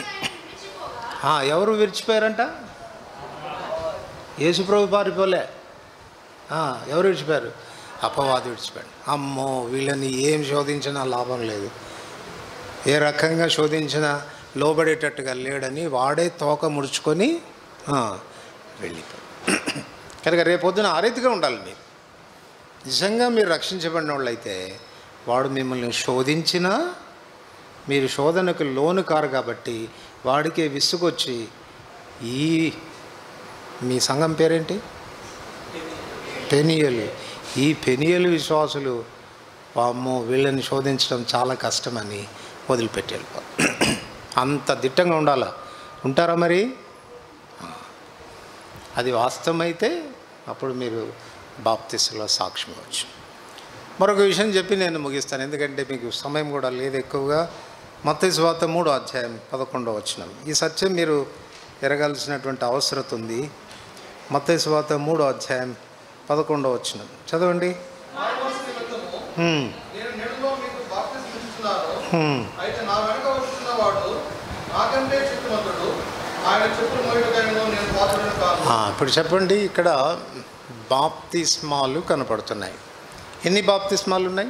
ఎవరు విడిచిపోయారంట యేసుప్రభు పారిపోలే ఆ, ఎవరు విడిచిపోయారు అపవాది విడిచిపోయాడు అమ్మో వీళ్ళని ఏం శోధించినా లాభం లేదు ఏ రకంగా శోధించినా లోబడేటట్టుగా లేడని వాడే తోక ముడుచుకొని ఆ, వెళ్ళిపోయాడు కనుక రేపొద్దున ఆ రీతిగా ఉండాలి మీరు నిజంగా మీరు రక్షించబడిన వాళ్ళైతే వాడు మిమ్మల్ని శోధించినా మీరు శోధనకు లోను కారు కాబట్టి వాడికే విసుగొచ్చి ఈ మీ సంఘం పేరేంటి పెనియలు ఈ పెనియలు విశ్వాసులు వామ్మో వీళ్ళని శోధించడం చాలా కష్టమని వదిలిపెట్టి వెళ్ళిపో అంత దిట్టంగా ఉండాలా ఉంటారా మరి అది వాస్తవమైతే అప్పుడు మీరు బాప్తిస్లో సాక్ష్యం ఇవ్వచ్చు మరొక విషయం చెప్పి నేను ముగిస్తాను ఎందుకంటే మీకు సమయం కూడా లేదు ఎక్కువగా మత్తయి స్వాత మూడో అధ్యాయం పదకొండో వచ్చిన ఈ సత్యం మీరు ఎరగాల్సినటువంటి అవసరం ఉంది మత్తయి స్వాత మూడో అధ్యాయం పదకొండో వచ్చిన చదవండి మానవస్ నిమిత్తము హ్మ్, నేను నెలలో మీకు బాప్తిస్మం ఇస్తున్నాను హ్మ్. అయితే నా వెనక వస్తున్నవాడు నాకంటే శక్తిమంతుడు ఆయన చెప్పులు మోయటకైనను నేను పాత్రను కాను ఆ, ఇప్పుడు చెప్పండి ఇక్కడ బాప్తిస్మాలు కనపడుతున్నాయి ఎన్ని బాప్తిస్మాలు ఉన్నాయి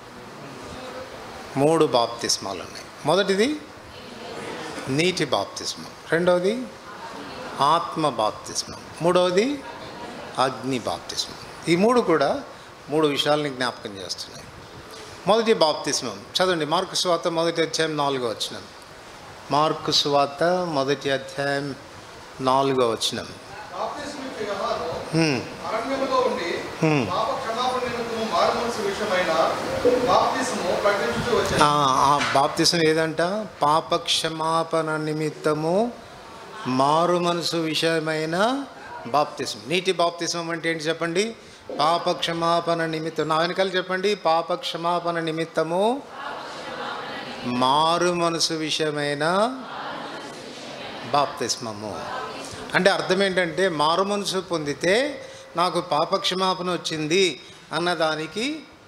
మూడు బాప్తిస్మాలు ఉన్నాయి మొదటిది నీటి బాప్తిస్మం రెండవది ఆత్మ బాప్తిస్మం మూడవది అగ్ని బాప్తిస్మం ఈ మూడు కూడా మూడు విషయాలని జ్ఞాపకం చేస్తున్నాయి మొదటి బాప్తిస్మం చదవండి మార్కు స్వాత మొదటి అధ్యాయం నాలుగో వచ్చిన మార్కు స్వాత మొదటి అధ్యాయం నాలుగో వచ్చినం బాప్తిస్మిక్ యోహాను హ్మ్, అరణ్యములో ఉండి హ్మ్. పాప క్షమాపణ నిమిత్తము మారు మనసు విషయమైన బాప్తిస్ము ప్రకటించుతూ ఆ, వచ్చాను ఆ బాప్తిసం ఏదంట పాప క్షమాపణ నిమిత్తము మారు మనసు విషయమైన బాప్తిసం నీటి బాప్తిసం అంటే ఏంటి చెప్పండి పాప క్షమాపణ నిమిత్తం నా వెనకాల చెప్పండి పాప క్షమాపణ నిమిత్తము మారు మనసు విషయమైన బాప్తిస్మము అంటే అర్థం ఏంటంటే మారు మనసు పొందితే నాకు పాప క్షమాపణ వచ్చింది అన్నదానికి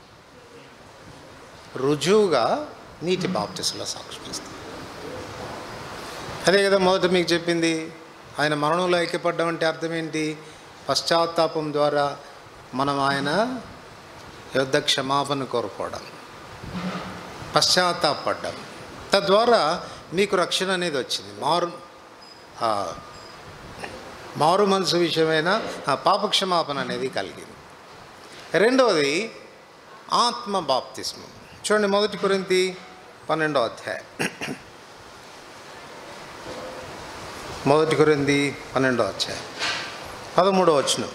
రుజువుగా నీటి బాప్తిస్లో సాక్షిస్తుంది అదే కదా మొదట మీకు చెప్పింది ఆయన మరణంలో ఐక్యపడ్డం అంటే అర్థం ఏంటి పశ్చాత్తాపం ద్వారా మనం ఆయన యుద్ధ క్షమాపణ కోరుకోవడం పశ్చాత్తాపడ్డం తద్వారా మీకు రక్షణ అనేది వచ్చింది మారు ఆ, మారు మనసు విషయమైన ఆ పాపక్షమాపణ అనేది కలిగింది రెండవది ఆత్మ బాప్తిస్మం చూడండి మొదటి కొరింతి పన్నెండో అధ్యాయం మొదటి కొరింది పన్నెండో అధ్యాయం పదమూడో వచనం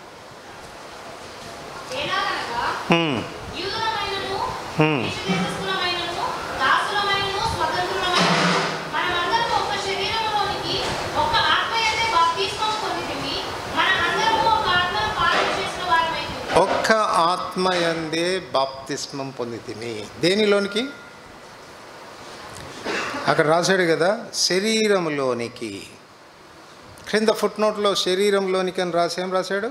ఎలాగనగా హ్మ్, యూదులమైనను, హ్మ్. దేశదేశస్థులమైనను, దాసులమైనను, స్వతంత్రులమైనను, మనమందరము ఒక్క శరీరములోనికి, ఒక్క ఆత్మయందే బాప్తిస్మం పొందితిమి. మనమందరము ఒక ఆత్మను పాలన చేసిన వారమైతిమి. ఒక్క ఆత్మయందే బాప్తిస్మం పొందితిమి దేనిలోనికి అక్కడ రాశాడు కదా శరీరంలోనికి క్రింద ఫుట్ నోట్లో శరీరంలోనికి అని రాసి ఏం రాశాడు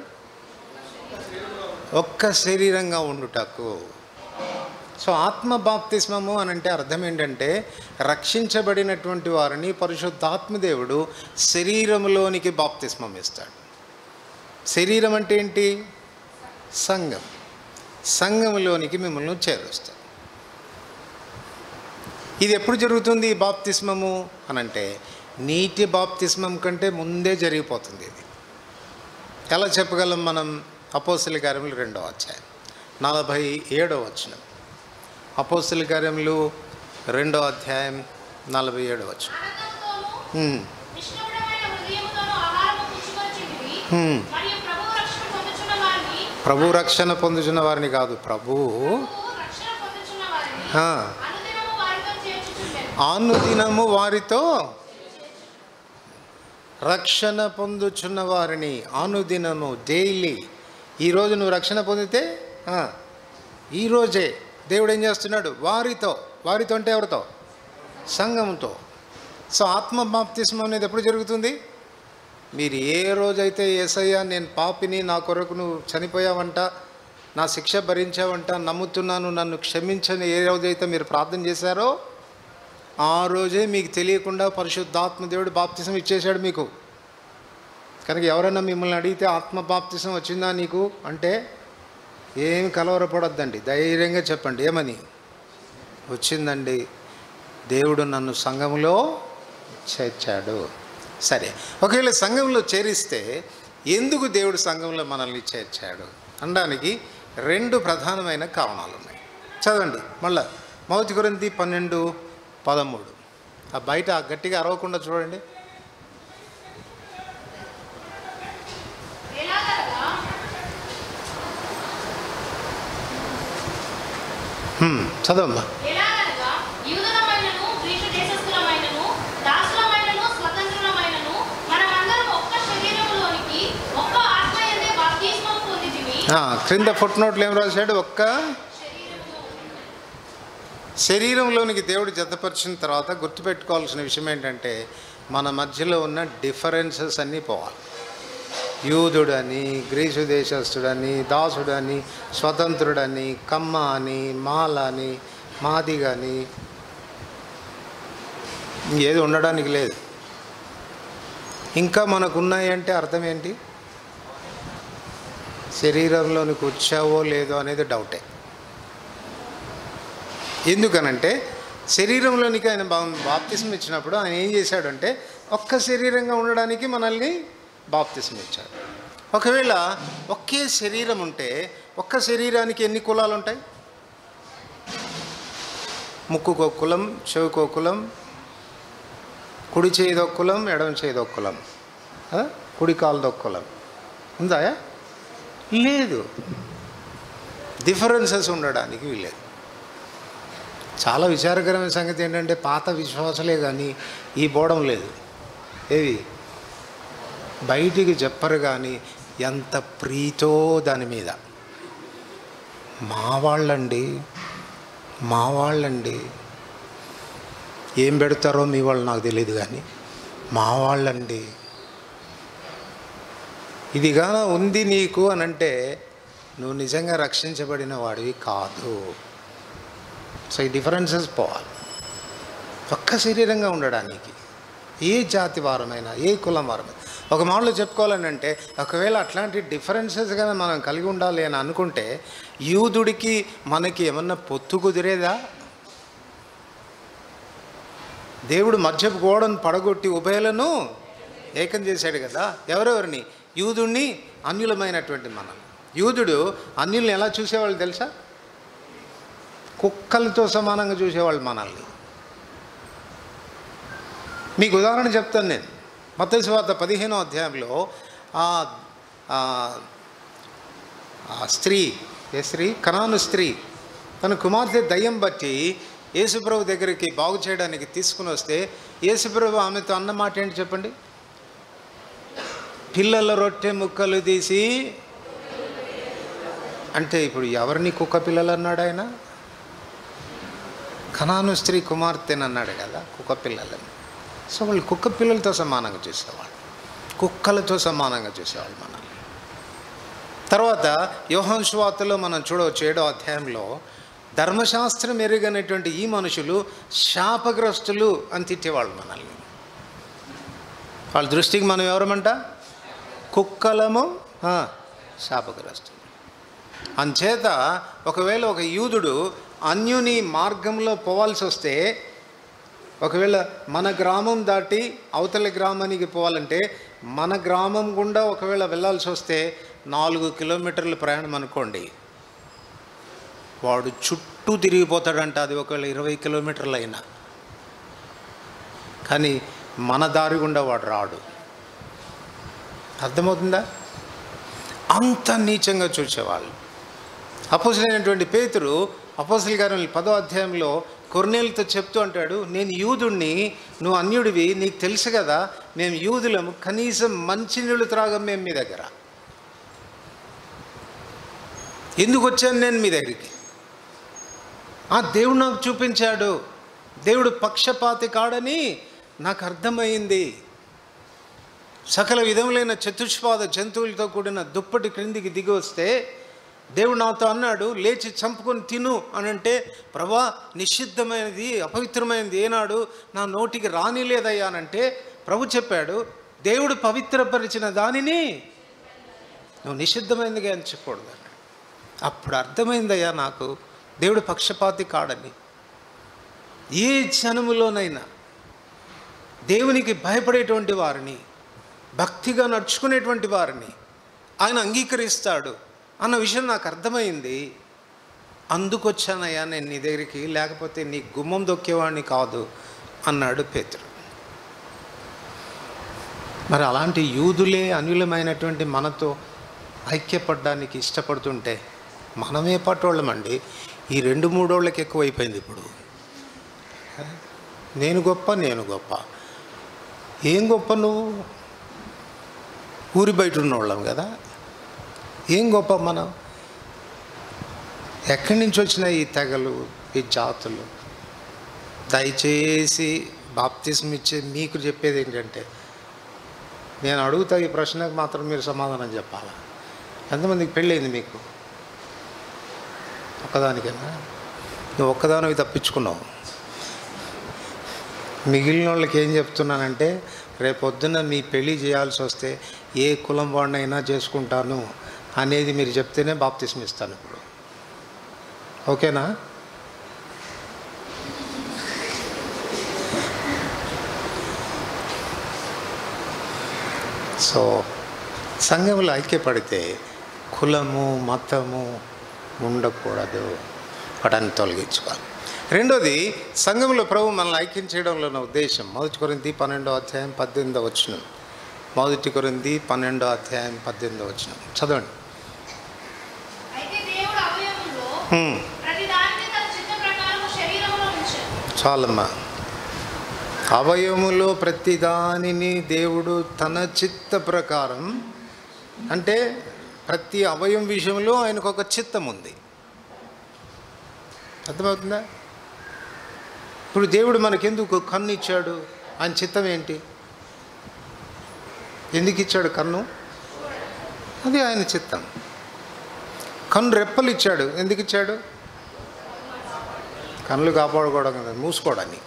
ఒక్క శరీరంగా ఉండుటకు సో ఆత్మ బాప్తిస్మము అని అంటే అర్థం ఏంటంటే రక్షించబడినటువంటి వారిని పరిశుద్ధాత్మదేవుడు శరీరంలోనికి బాప్తిస్మం ఇస్తాడు శరీరం అంటే ఏంటి సంఘం సంఘంలోనికి మిమ్మల్ని చేరుస్తాడు ఇది ఎప్పుడు జరుగుతుంది ఈ బాప్తిస్మము అని అంటే నీటి బాప్తిస్మం కంటే ముందే జరిగిపోతుంది ఇది ఎలా చెప్పగలం మనం అపోస్తుల కార్యములు రెండో అధ్యాయం నలభై ఏడో వచనం అపోస్తుల కార్యములు రెండో అధ్యాయం నలభై ఏడో వచనం ఆనందంతోనూ, హ్మ్, నిష్కపటమైన హృదయముతోనూ ఆహారము పుచ్చుకొనిచుంటిరి. హ్మ్. మరియు ప్రభువు రక్షణ పొందుచున్న వారిని ప్రభు రక్షణ పొందుచున్న వారిని కాదు ప్రభువు ప్రభువు రక్షణ పొందుచున్న వారిని ఆ, అనుదినము వారితో చేర్చుచుండెను. అనుదినము వారితో రక్షణ పొందుచున్న వారిని అనుదినము డైలీ ఈరోజు నువ్వు రక్షణ పొందితే ఆ, ఈరోజే దేవుడు ఏం చేస్తున్నాడు వారితో వారితో అంటే ఎవరితో సంఘంతో సో ఆత్మ బాప్తిస్మం అనేది ఎప్పుడు జరుగుతుంది మీరు ఏ రోజైతే ఏసయ్యా నేను పాపిని నా కొరకు నువ్వు చనిపోయావంట నా శిక్ష భరించావంట నమ్ముతున్నాను నన్ను క్షమించని ఏ రోజైతే మీరు ప్రార్థన చేశారో ఆ రోజే మీకు తెలియకుండా పరిశుద్ధాత్మ దేవుడు బాప్తిసం ఇచ్చేశాడు మీకు కనుక ఎవరైనా మిమ్మల్ని అడిగితే ఆత్మ బాప్తిసం వచ్చిందా నీకు అంటే ఏమి కలవరపడొద్దండి ధైర్యంగా చెప్పండి ఏమని వచ్చిందండి దేవుడు నన్ను సంఘంలో చేర్చాడు సరే ఒకవేళ సంఘంలో చేరిస్తే ఎందుకు దేవుడు సంఘంలో మనల్ని చేర్చాడు అనడానికి రెండు ప్రధానమైన కారణాలు ఉన్నాయి చదవండి మళ్ళా మొదటి గురించి పన్నెండు పదమూడు ఆ బయట గట్టిగా అరవకుండా చూడండి ఎలాగనగా హ్మ్, చదవమ్మా ఎలాగనగా యూదులమైనను, గ్రీకు దేశస్థులమైనను, దాసులమైనను, స్వతంత్రులమైనను, మనమందరం ఒక్క శరీరములోనికి, ఒక్క ఆత్మయందే బాప్తిస్మం పొందితిమి. ఆ, క్రింద ఫుట్ నోట్లు ఏం రాశాడు ఒక్క శరీరంలోనికి దేవుడు జతపరిచిన తర్వాత గుర్తుపెట్టుకోవాల్సిన విషయం ఏంటంటే మన మధ్యలో ఉన్న డిఫరెన్సెస్ అన్నీ పోవాలి యూదుడని గ్రీసు దేశస్థుడని దాసుడని స్వతంత్రుడని కమ్మ అని మాల అని మాది కానీ ఏది ఉండడానికి లేదు ఇంకా మనకు ఉన్నాయి అంటే అర్థం ఏంటి శరీరంలోనికి వచ్చావో లేదో అనేది డౌటే ఎందుకనంటే శరీరంలోనికి ఆయన బా బాప్తిసం ఇచ్చినప్పుడు ఆయన ఏం చేశాడంటే ఒక్క శరీరంగా ఉండడానికి మనల్ని బాప్తిసం ఇచ్చాడు ఒకవేళ ఒకే శరీరం ఉంటే ఒక్క శరీరానికి ఎన్ని కులాలు ఉంటాయి ముక్కుకో కులం చెవికో కులం కుడి చేయిదో కులం ఎడమ చేయిదో కులం ఆ? కుడి కాలుదో కులం ఉందా లేదు డిఫరెన్సెస్ ఉండడానికి వీలేదు చాలా విచారకరమైన సంగతి ఏంటంటే పాత విశ్వాసలే కానీ ఈ బోడం లేదు ఏవి బయటికి చెప్పరు కానీ ఎంత ప్రీతో దాని మీద మా వాళ్ళండి మా వాళ్ళండి ఏం పెడతారో మీ వాళ్ళు నాకు తెలియదు కానీ మా వాళ్ళండి ఇదిగా ఉంది నీకు అని అంటే నువ్వు నిజంగా రక్షించబడిన వాడివి కాదు సో ఈ డిఫరెన్సెస్ పోవాలి ఒక్క శరీరంగా ఉండడానికి ఏ జాతి వారమైనా ఏ కులం వారమైనా ఒక మాటలో చెప్పుకోవాలని అంటే ఒకవేళ అట్లాంటి డిఫరెన్సెస్ కానీ మనం కలిగి ఉండాలి అని అనుకుంటే యూదుడికి మనకి ఏమన్నా పొత్తు కుదిరేదా దేవుడు మధ్యపు గోడను పడగొట్టి ఉభయలను ఏకం చేశాడు కదా ఎవరెవరిని యూదుణ్ణి అన్యులమైనటువంటి మనల్ని యూదుడు అన్యుల్ని ఎలా చూసేవాళ్ళు తెలుసా కుక్కలతో సమానంగా చూసేవాళ్ళు మనల్ని మీకు ఉదాహరణ చెప్తాను నేను మత్తయి వార్త పదిహేనో అధ్యాయంలో ఆ ఆ, ఆ స్త్రీ ఏ స్త్రీ కనాను స్త్రీ తన కుమార్తె దయ్యం బట్టి యేసుప్రభు దగ్గరికి బాగు చేయడానికి తీసుకుని వస్తే యేసుప్రభు ఆమెతో అన్న మాట ఏంటి చెప్పండి పిల్లల రొట్టె ముక్కలు తీసి అంటే ఇప్పుడు ఎవరిని కుక్క పిల్లలు అన్నాడు ఆయన కనాను స్త్రీ కుమార్తెని అన్నాడు కదా కుక్క పిల్లలని సో వాళ్ళు కుక్క పిల్లలతో సమానంగా చూసేవాళ్ళు కుక్కలతో సమానంగా చూసేవాళ్ళు మనల్ని తర్వాత యోహాన్ శువార్తలో మనం చూడవచ్చు ఏడో అధ్యాయంలో ధర్మశాస్త్రం ఎరుగనటువంటి ఈ మనుషులు శాపగ్రస్తులు అని తిట్టేవాళ్ళు మనల్ని వాళ్ళ దృష్టికి మనం ఎవరమంట కుక్కలము ఆ, శాపగ్రస్తులు అంచేత ఒకవేళ ఒక యూదుడు అన్యుని మార్గంలో పోవాల్సి వస్తే ఒకవేళ మన గ్రామం దాటి అవతలి గ్రామానికి పోవాలంటే మన గ్రామం గుండా ఒకవేళ వెళ్ళాల్సి వస్తే నాలుగు కిలోమీటర్ల ప్రయాణం అనుకోండి వాడు చుట్టూ తిరిగిపోతాడంట అది ఒకవేళ ఇరవై కిలోమీటర్లు అయినా కానీ మన దారి గుండా వాడు రాడు అర్థమవుతుందా అంత నీచంగా చూసేవాళ్ళు అపోసలైనటువంటి పేతురు అపోసల్ గారు పదో అధ్యాయంలో కొర్నేలతో చెప్తూ అంటాడు నేను యూదుణ్ణి నువ్వు అన్యుడివి నీకు తెలుసు కదా మేము యూదులము కనీసం మంచినీళ్ళు త్రాగం మేము మీ దగ్గర ఎందుకు వచ్చాను నేను మీ దగ్గరికి ఆ దేవుడు నాకు చూపించాడు దేవుడు పక్షపాతి కాడని నాకు అర్థమైంది సకల విధములైన చతుష్పాద జంతువులతో కూడిన దుప్పటి క్రిందికి దిగి వస్తే దేవుడు నాతో అన్నాడు లేచి చంపుకొని తిను అని అంటే ప్రభా నిషిద్ధమైనది అపవిత్రమైనది ఏనాడు నా నోటికి రానిలేదయ్యా అనంటే ప్రభు చెప్పాడు దేవుడు పవిత్రపరిచిన దానిని నువ్వు నిషిద్ధమైనదిగా ఎంచకూడదు అన్నాడు అప్పుడు అర్థమైందయ్యా నాకు దేవుడు పక్షపాతి కాడని ఏ జనములోనైనా దేవునికి భయపడేటువంటి వారిని భక్తిగా నడుచుకునేటువంటి వారిని ఆయన అంగీకరిస్తాడు అన్న విషయం నాకు అర్థమైంది అందుకొచ్చానయ్యా నేను నీ దగ్గరికి లేకపోతే నీ గుమ్మం దొక్కేవాడిని కాదు అన్నాడు పేతురు మరి అలాంటి యూదులే అనులమైనటువంటి మనతో ఐక్యపడడానికి ఇష్టపడుతుంటే మనమే పట్టోళ్ళమండి ఈ రెండు మూడోళ్ళకి ఎక్కువైపోయింది ఇప్పుడు నేను గొప్ప నేను గొప్ప ఏం గొప్ప నువ్వు ఊరి బయట ఉన్నోళ్ళం కదా ఏం గొప్ప మనం ఎక్కడి నుంచి వచ్చినాయి ఈ తెగలు ఈ జాతులు దయచేసి బాప్తిజం ఇచ్చే మీకు చెప్పేది ఏంటంటే నేను అడుగుతా ఈ ప్రశ్నకు మాత్రం మీరు సమాధానం చెప్పాలా ఎంతమందికి పెళ్ళైంది మీకు ఒక్కదానికైనా నువ్వు ఒక్కదానివి తప్పించుకున్నావు మిగిలిన వాళ్ళకి ఏం చెప్తున్నానంటే రేపొద్దున మీ పెళ్ళి చేయాల్సి వస్తే ఏ కులం వాడినైనా చేసుకుంటాను అనేది మీరు చెప్తేనే బాప్తిస్మ ఇస్తాను ఇప్పుడు ఓకేనా సో సంఘంలో ఐక్యపడితే కులము మతము ఉండకూడదు వాటిని తొలగించుకోవాలి రెండోది సంఘంలో ప్రభు మనల్ని ఐక్యం చేయడంలో ఉన్న ఉద్దేశం మొదటి కొరింది పన్నెండో అధ్యాయం పద్దెనిమిదో వచ్చిన మొదటి కొరింది పన్నెండో అధ్యాయం పద్దెనిమిదో వచ్చిన చదవండి అయితే దేవుడు అవయవంలో హ్మ్, ప్రతి దానిని తన చిత్త ప్రకారము శరీరములో ఉంచాడు చాలమ్మా అవయములో ప్రతి దానిని దేవుడు తన చిత్త ప్రకారం అంటే ప్రతి అవయం విషయంలో ఆయనకు ఒక చిత్తం ఉంది అర్థమవుతుందా ఇప్పుడు దేవుడు మనకెందుకు కన్ను ఇచ్చాడు ఆయన చిత్తం ఏంటి ఎందుకు ఇచ్చాడు కన్ను అది ఆయన చిత్తం కన్ను రెప్పలు ఇచ్చాడు ఎందుకు ఇచ్చాడు కళ్ళు కాపాడుకోవడం కదా మూసుకోవడానికి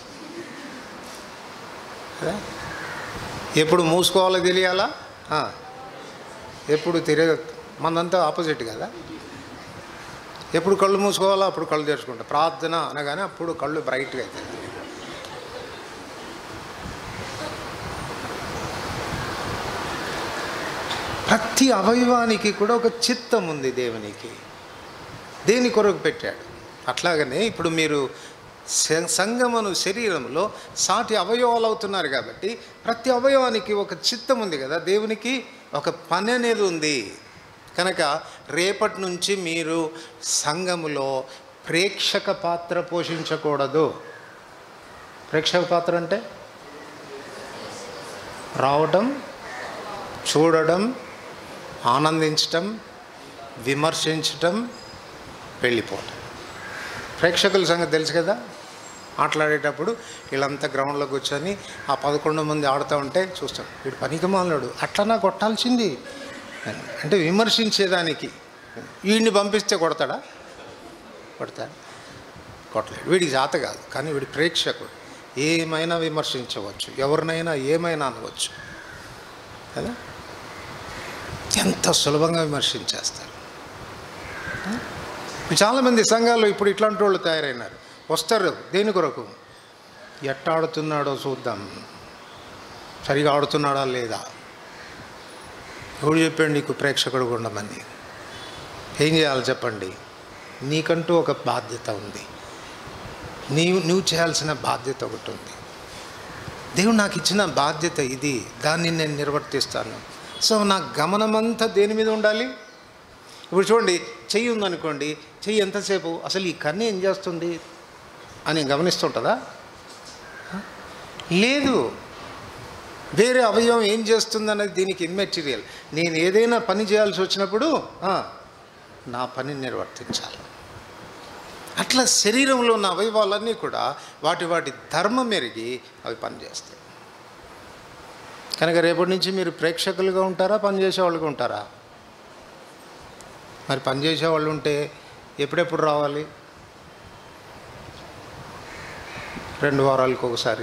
కదా ఎప్పుడు మూసుకోవాలో తెలియాలా ఆ. ఎప్పుడు తిరగ మనంతా ఆపోజిట్ కదా ఎప్పుడు కళ్ళు మూసుకోవాలో అప్పుడు కళ్ళు తెరుచుకుంటా ప్రార్థన అనగానే అప్పుడు కళ్ళు బ్రైట్గా అవుతాయి ప్రతి అవయవానికి కూడా ఒక చిత్తం ఉంది దేవునికి దేని కొరకు పెట్టాడు అట్లాగనే ఇప్పుడు మీరు స- సంగమను శరీరంలో సాటి అవయవాలు అవుతున్నారు కాబట్టి ప్రతి అవయవానికి ఒక చిత్తం ఉంది కదా దేవునికి ఒక పని అనేది ఉంది కనుక రేపటి నుంచి మీరు సంఘములో ప్రేక్షక పాత్ర పోషించకూడదు ప్రేక్షక పాత్ర అంటే రావటం చూడడం ఆనందించటం విమర్శించటం వెళ్ళిపోవటం ప్రేక్షకుల సంగతి తెలుసు కదా ఆటలాడేటప్పుడు వీళ్ళంతా గ్రౌండ్లో కూర్చొని ఆ పదకొండు మంది ఆడుతూ ఉంటే చూస్తాం వీడు పనికి మాలడు అట్లనా కొట్టాల్సింది అని. అంటే విమర్శించేదానికి వీడిని పంపిస్తే కొడతాడా కొడతాడు కొట్టలేడు వీడికి జాత కాదు కానీ వీడి ప్రేక్షకుడు ఏమైనా విమర్శించవచ్చు ఎవరినైనా ఏమైనా అనవచ్చు కదా ఎంత సులభంగా విమర్శించేస్తారు చాలామంది సంఘాల్లో ఇప్పుడు ఇట్లాంటి వాళ్ళు తయారైనారు వస్తారు దేని కొరకు ఎట్ట ఆడుతున్నాడో చూద్దాం సరిగా ఆడుతున్నాడా లేదా ఎవడు చెప్పాడు నీకు ప్రేక్షకుడు ఉండమని ఏం చేయాలి చెప్పండి నీకంటూ ఒక బాధ్యత ఉంది నీవు నువ్వు చేయాల్సిన బాధ్యత ఒకటి ఉంది దేవుడు నాకు ఇచ్చిన బాధ్యత ఇది దాన్ని నేను నిర్వర్తిస్తాను సో నా గమనమంతా దేని మీద ఉండాలి ఇప్పుడు చూడండి చెయ్యి ఉందనుకోండి చెయ్యి ఎంతసేపు అసలు ఈ కన్ను ఏం చేస్తుంది అని గమనిస్తుంటుందా లేదు వేరే అవయవం ఏం చేస్తుంది అనేది దీనికి ఇమ్మెటీరియల్ నేను ఏదైనా పని చేయాల్సి వచ్చినప్పుడు ఆ, నా పనిని నిర్వర్తించాలి అట్లా శరీరంలో ఉన్న అవయవాలన్నీ కూడా వాటి వాటి ధర్మం మెరిగి అవి పనిచేస్తాయి కనుక రేపటి నుంచి మీరు ప్రేక్షకులుగా ఉంటారా పనిచేసేవాళ్ళుగా ఉంటారా మరి పనిచేసేవాళ్ళు ఉంటే ఎప్పుడెప్పుడు రావాలి రెండు వారాలకు ఒకసారి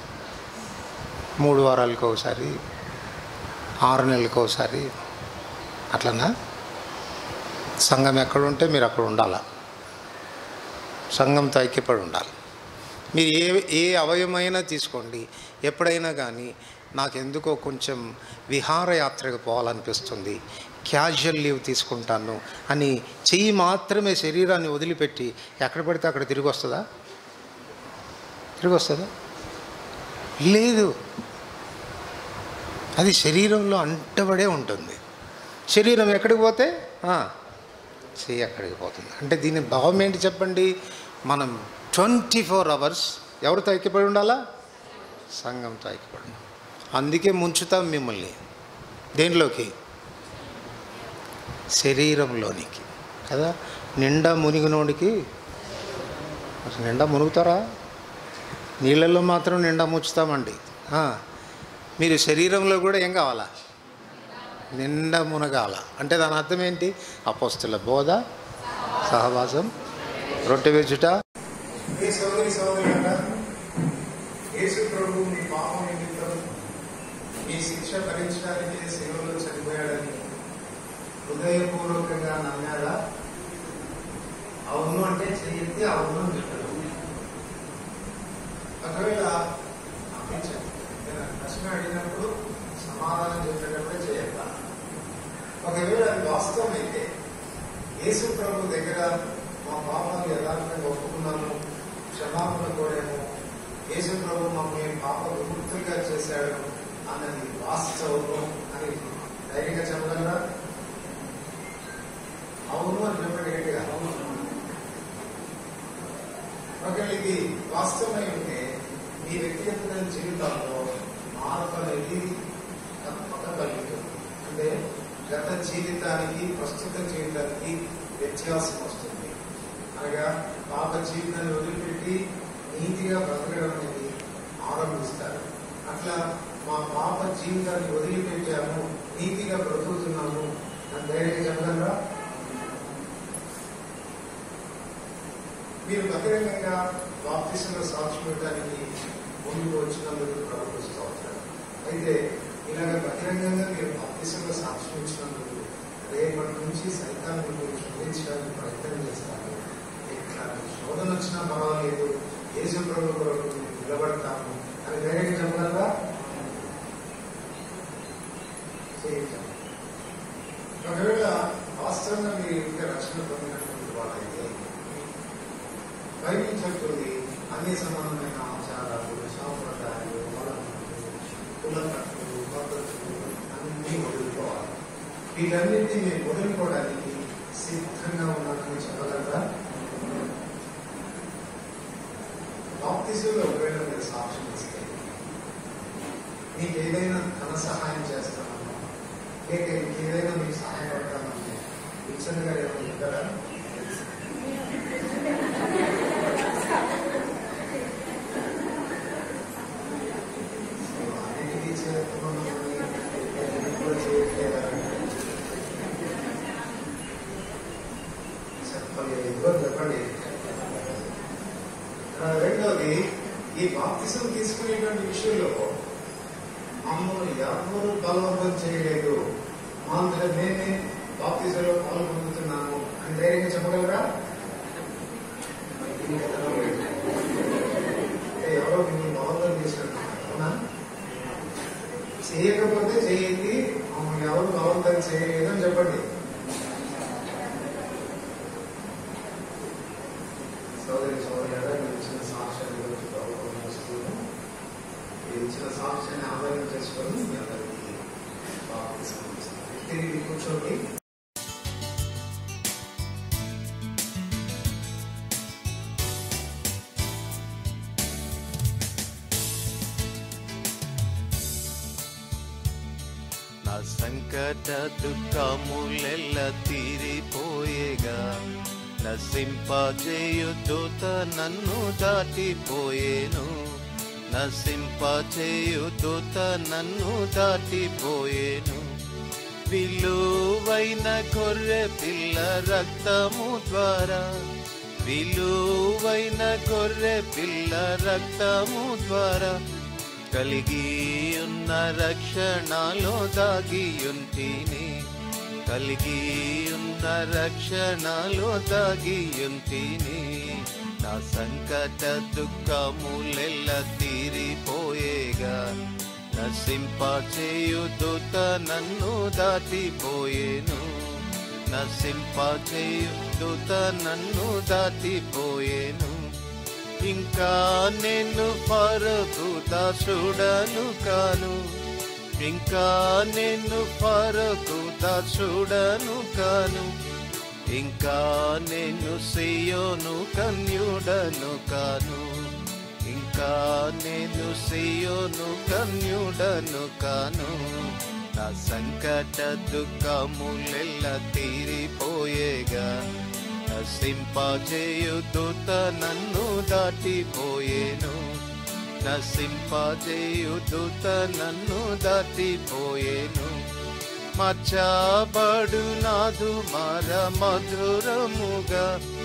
మూడు వారాలకు ఒకసారి ఆరు నెలలకు ఒకసారి అట్లనా సంఘం ఎక్కడ ఉంటే మీరు అక్కడ ఉండాలా సంఘంతో ఐక్యపడి ఉండాలి మీరు ఏ ఏ అవయమైనా తీసుకోండి ఎప్పుడైనా కానీ నాకెందుకో కొంచెం విహారయాత్రకు పోవాలనిపిస్తుంది క్యాజువల్ లీవ్ తీసుకుంటాను అని చెయ్యి మాత్రమే శరీరాన్ని వదిలిపెట్టి ఎక్కడ పడితే అక్కడ తిరిగి వస్తుందా తిరిగి వస్తుందా లేదు అది శరీరంలో అంటబడే ఉంటుంది శరీరం ఎక్కడికి పోతే ఆ, చెయ్యి అక్కడికి పోతుంది అంటే దీని భావం ఏంటి చెప్పండి మనం ట్వంటీ ఫోర్ అవర్స్ ఎవరితో ఐక్యపడి ఉండాలా సంఘంతో ఐక్యపడి ఉండాలి. అందుకే ముంచుతాం మిమ్మల్ని దేనిలోకి శరీరంలోనికి కదా నిండా మునిగినోడికి అసలు నిండా మునుగుతారా నీళ్ళల్లో మాత్రం నిండా ముంచుతామండి ఆ, మీరు శరీరంలో కూడా ఏం కావాలా నిండా మునగాల అంటే దాని అర్థం ఏంటి అపోస్తుల బోధ సహవాసం రొట్టె వెచ్చుట ఏ సోదరి సోదరులారా, యేసు ప్రభు మీ పాపం నిమిత్తం మీ శిక్ష భరించడానికి శిలువలో చనిపోయాడని హృదయపూర్వకంగా నమ్మారా అవును అంటే చెయ్యి అవును అని చెప్పాడు ఒకవేళ నమ్మించండి నేను ప్రశ్న అడిగినప్పుడు సమాధానం చెప్పేటప్పుడే చేయాల ఒకవేళ అది వాస్తవం అయితే యేసు ప్రభు దగ్గర మా పాపాలు యథార్థంగా ఒప్పుకున్నాము క్షమాపణ కోరాము యేసు ప్రభు మమ్మల్ని పాప విముక్తులుగా చేశాడు అన్నది వాస్తవము అని ధైర్యంగా చెప్పగలరా అవును అని చెప్పండి గట్టిగా అవును ఒకవేళ ఇది వాస్తవమై ఉంటే మీ వ్యక్తిగతమైన జీవితాల్లో మార్పు అనేది తప్పక కలుగుతుంది అంటే గత జీవితానికి ప్రస్తుత జీవితానికి వ్యత్యాసం వస్తుంది అనగా పాప జీవితాన్ని వదిలిపెట్టి నీతిగా బ్రతకడం అనేది ఆరంభిస్తారు అట్లా మా పాప జీవితాన్ని వదిలిపెట్టాము నీతిగా బ్రతుకుతున్నాము అని ధైర్యంగా చెప్పగలరా మీరు బహిరంగంగా బాప్తిసంలో సాక్షి పెట్టడానికి ముందుకు వచ్చినందుకు ప్రభుత్వ అవుతారు అయితే ఇలాగ బహిరంగంగా మీరు బాప్తిసంలో సాక్షి ఇచ్చినందుకు రేపటి నుంచి సైతాన్ని మీరు శోధించడానికి ప్రయత్నం చేస్తారు ఎట్లాంటి శోధన వచ్చినా పర్వాలేదు యేసు ప్రభు కొరకు మేము నిలబడతాము అని ధైర్యంగా చెప్పగలరా చేయించాం నిజంగా వాస్తవంగా మీరు ఇంకా రక్షణ పొందినటువంటి వాళ్ళైతే బైబిల్ చెప్తుంది అన్ని సమానమైన ఆచారాలు సాంప్రదాయాలు వలనలు కులకట్లు పద్ధతులు అన్నీ వదులుకోవాలి వీటన్నిటిని మీరు వదులుకోవడానికి సిద్ధంగా ఉన్నారని చెప్పగలరా బాప్తిజంలో ఒకవేళ మీరు సాక్ష్యం ఇస్తే మీకు ఏదైనా ధన సహాయం చేస్తామన్నా లేక మీకు ఏదైనా మీకు సహాయపడతామని విల్సన్ గారు ఏమైనా చెప్పారా సో అన్నిటికీ చేరుకున్నామని నేను కూడా చేయట్లేదా చెప్పండి ఇబ్బంది చెప్పండి ఆ, రెండవది ఈ బాప్తిసం తీసుకునేటువంటి విషయంలో మమ్మల్ని ఎవరు బలవంతం చేయలేదు మా అంతటా మేమే బాప్తిసంలో పాల్గొంటున్నాము అని ధైర్యంగా చెప్పగలరా మరి దీనికి అర్థం ఏంటి? అంటే ఎవరో మిమ్మల్ని బలవంతం చేసినట్టు అవునా చేయకపోతే చేయండి మమ్మల్ని ఎవరు బలవంతం చేయలేదు అని చెప్పండి సోదరి సోదరులారా మీరు ఇచ్చిన సాక్ష్యాన్ని గురించి ప్రభుత్వం వస్తున్నాను మీరు ఇచ్చిన సాక్ష్యాన్ని ఆదాయం చేసుకొని మీ అందరికీ బాప్తిసం ఇస్తాను. తిరిగి కూర్చోండి నా సంకట దుఃఖములెల్ల తీరిపోయేగా నశింపజేయు దూత నన్ను దాటిపోయేను నశింపజేయు దూత నన్ను దాటిపోయేను విలువైన గొర్రె పిల్ల రక్తము ద్వారా విలువైన గొర్రె పిల్ల రక్తము ద్వారా కలిగి ఉన్న రక్షణలో దాగియుంటిని కలిగి ఉన్న రక్షణలో దాగియుంటిని నా సంకట దుఃఖములెల్ల తీరిపోయేగా నశింపచేయు దూత నన్ను దాటిపోయేను నశింపచేయు దూత నన్ను దాటిపోయేను ఇంకా నేను పరకు దాసుడను కాను ఇంకా నేను పరకు దాసుడను కాను ఇంకా నేను సియోను కన్యుడను కాను ఇంకా నేను సియోను కన్యుడను కాను నా సంకట దుఃఖములెల్ల తీరిపోయేగా నశింపజేయు దూత నన్ను దాటిపోయేను నశింపజేయు దూత నన్ను దాటిపోయేను మచ్చబడు నాదు మర మధురముగా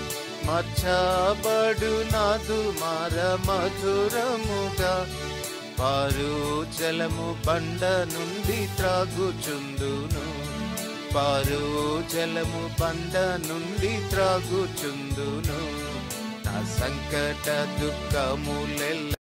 మచ్చబడు నాదు మర మధురముగా పారు జలము బండ నుండి త్రాగుచుందును పారు జలము బండ నుండి త్రాగుచుందును నా సంకట దుఃఖములెల్ల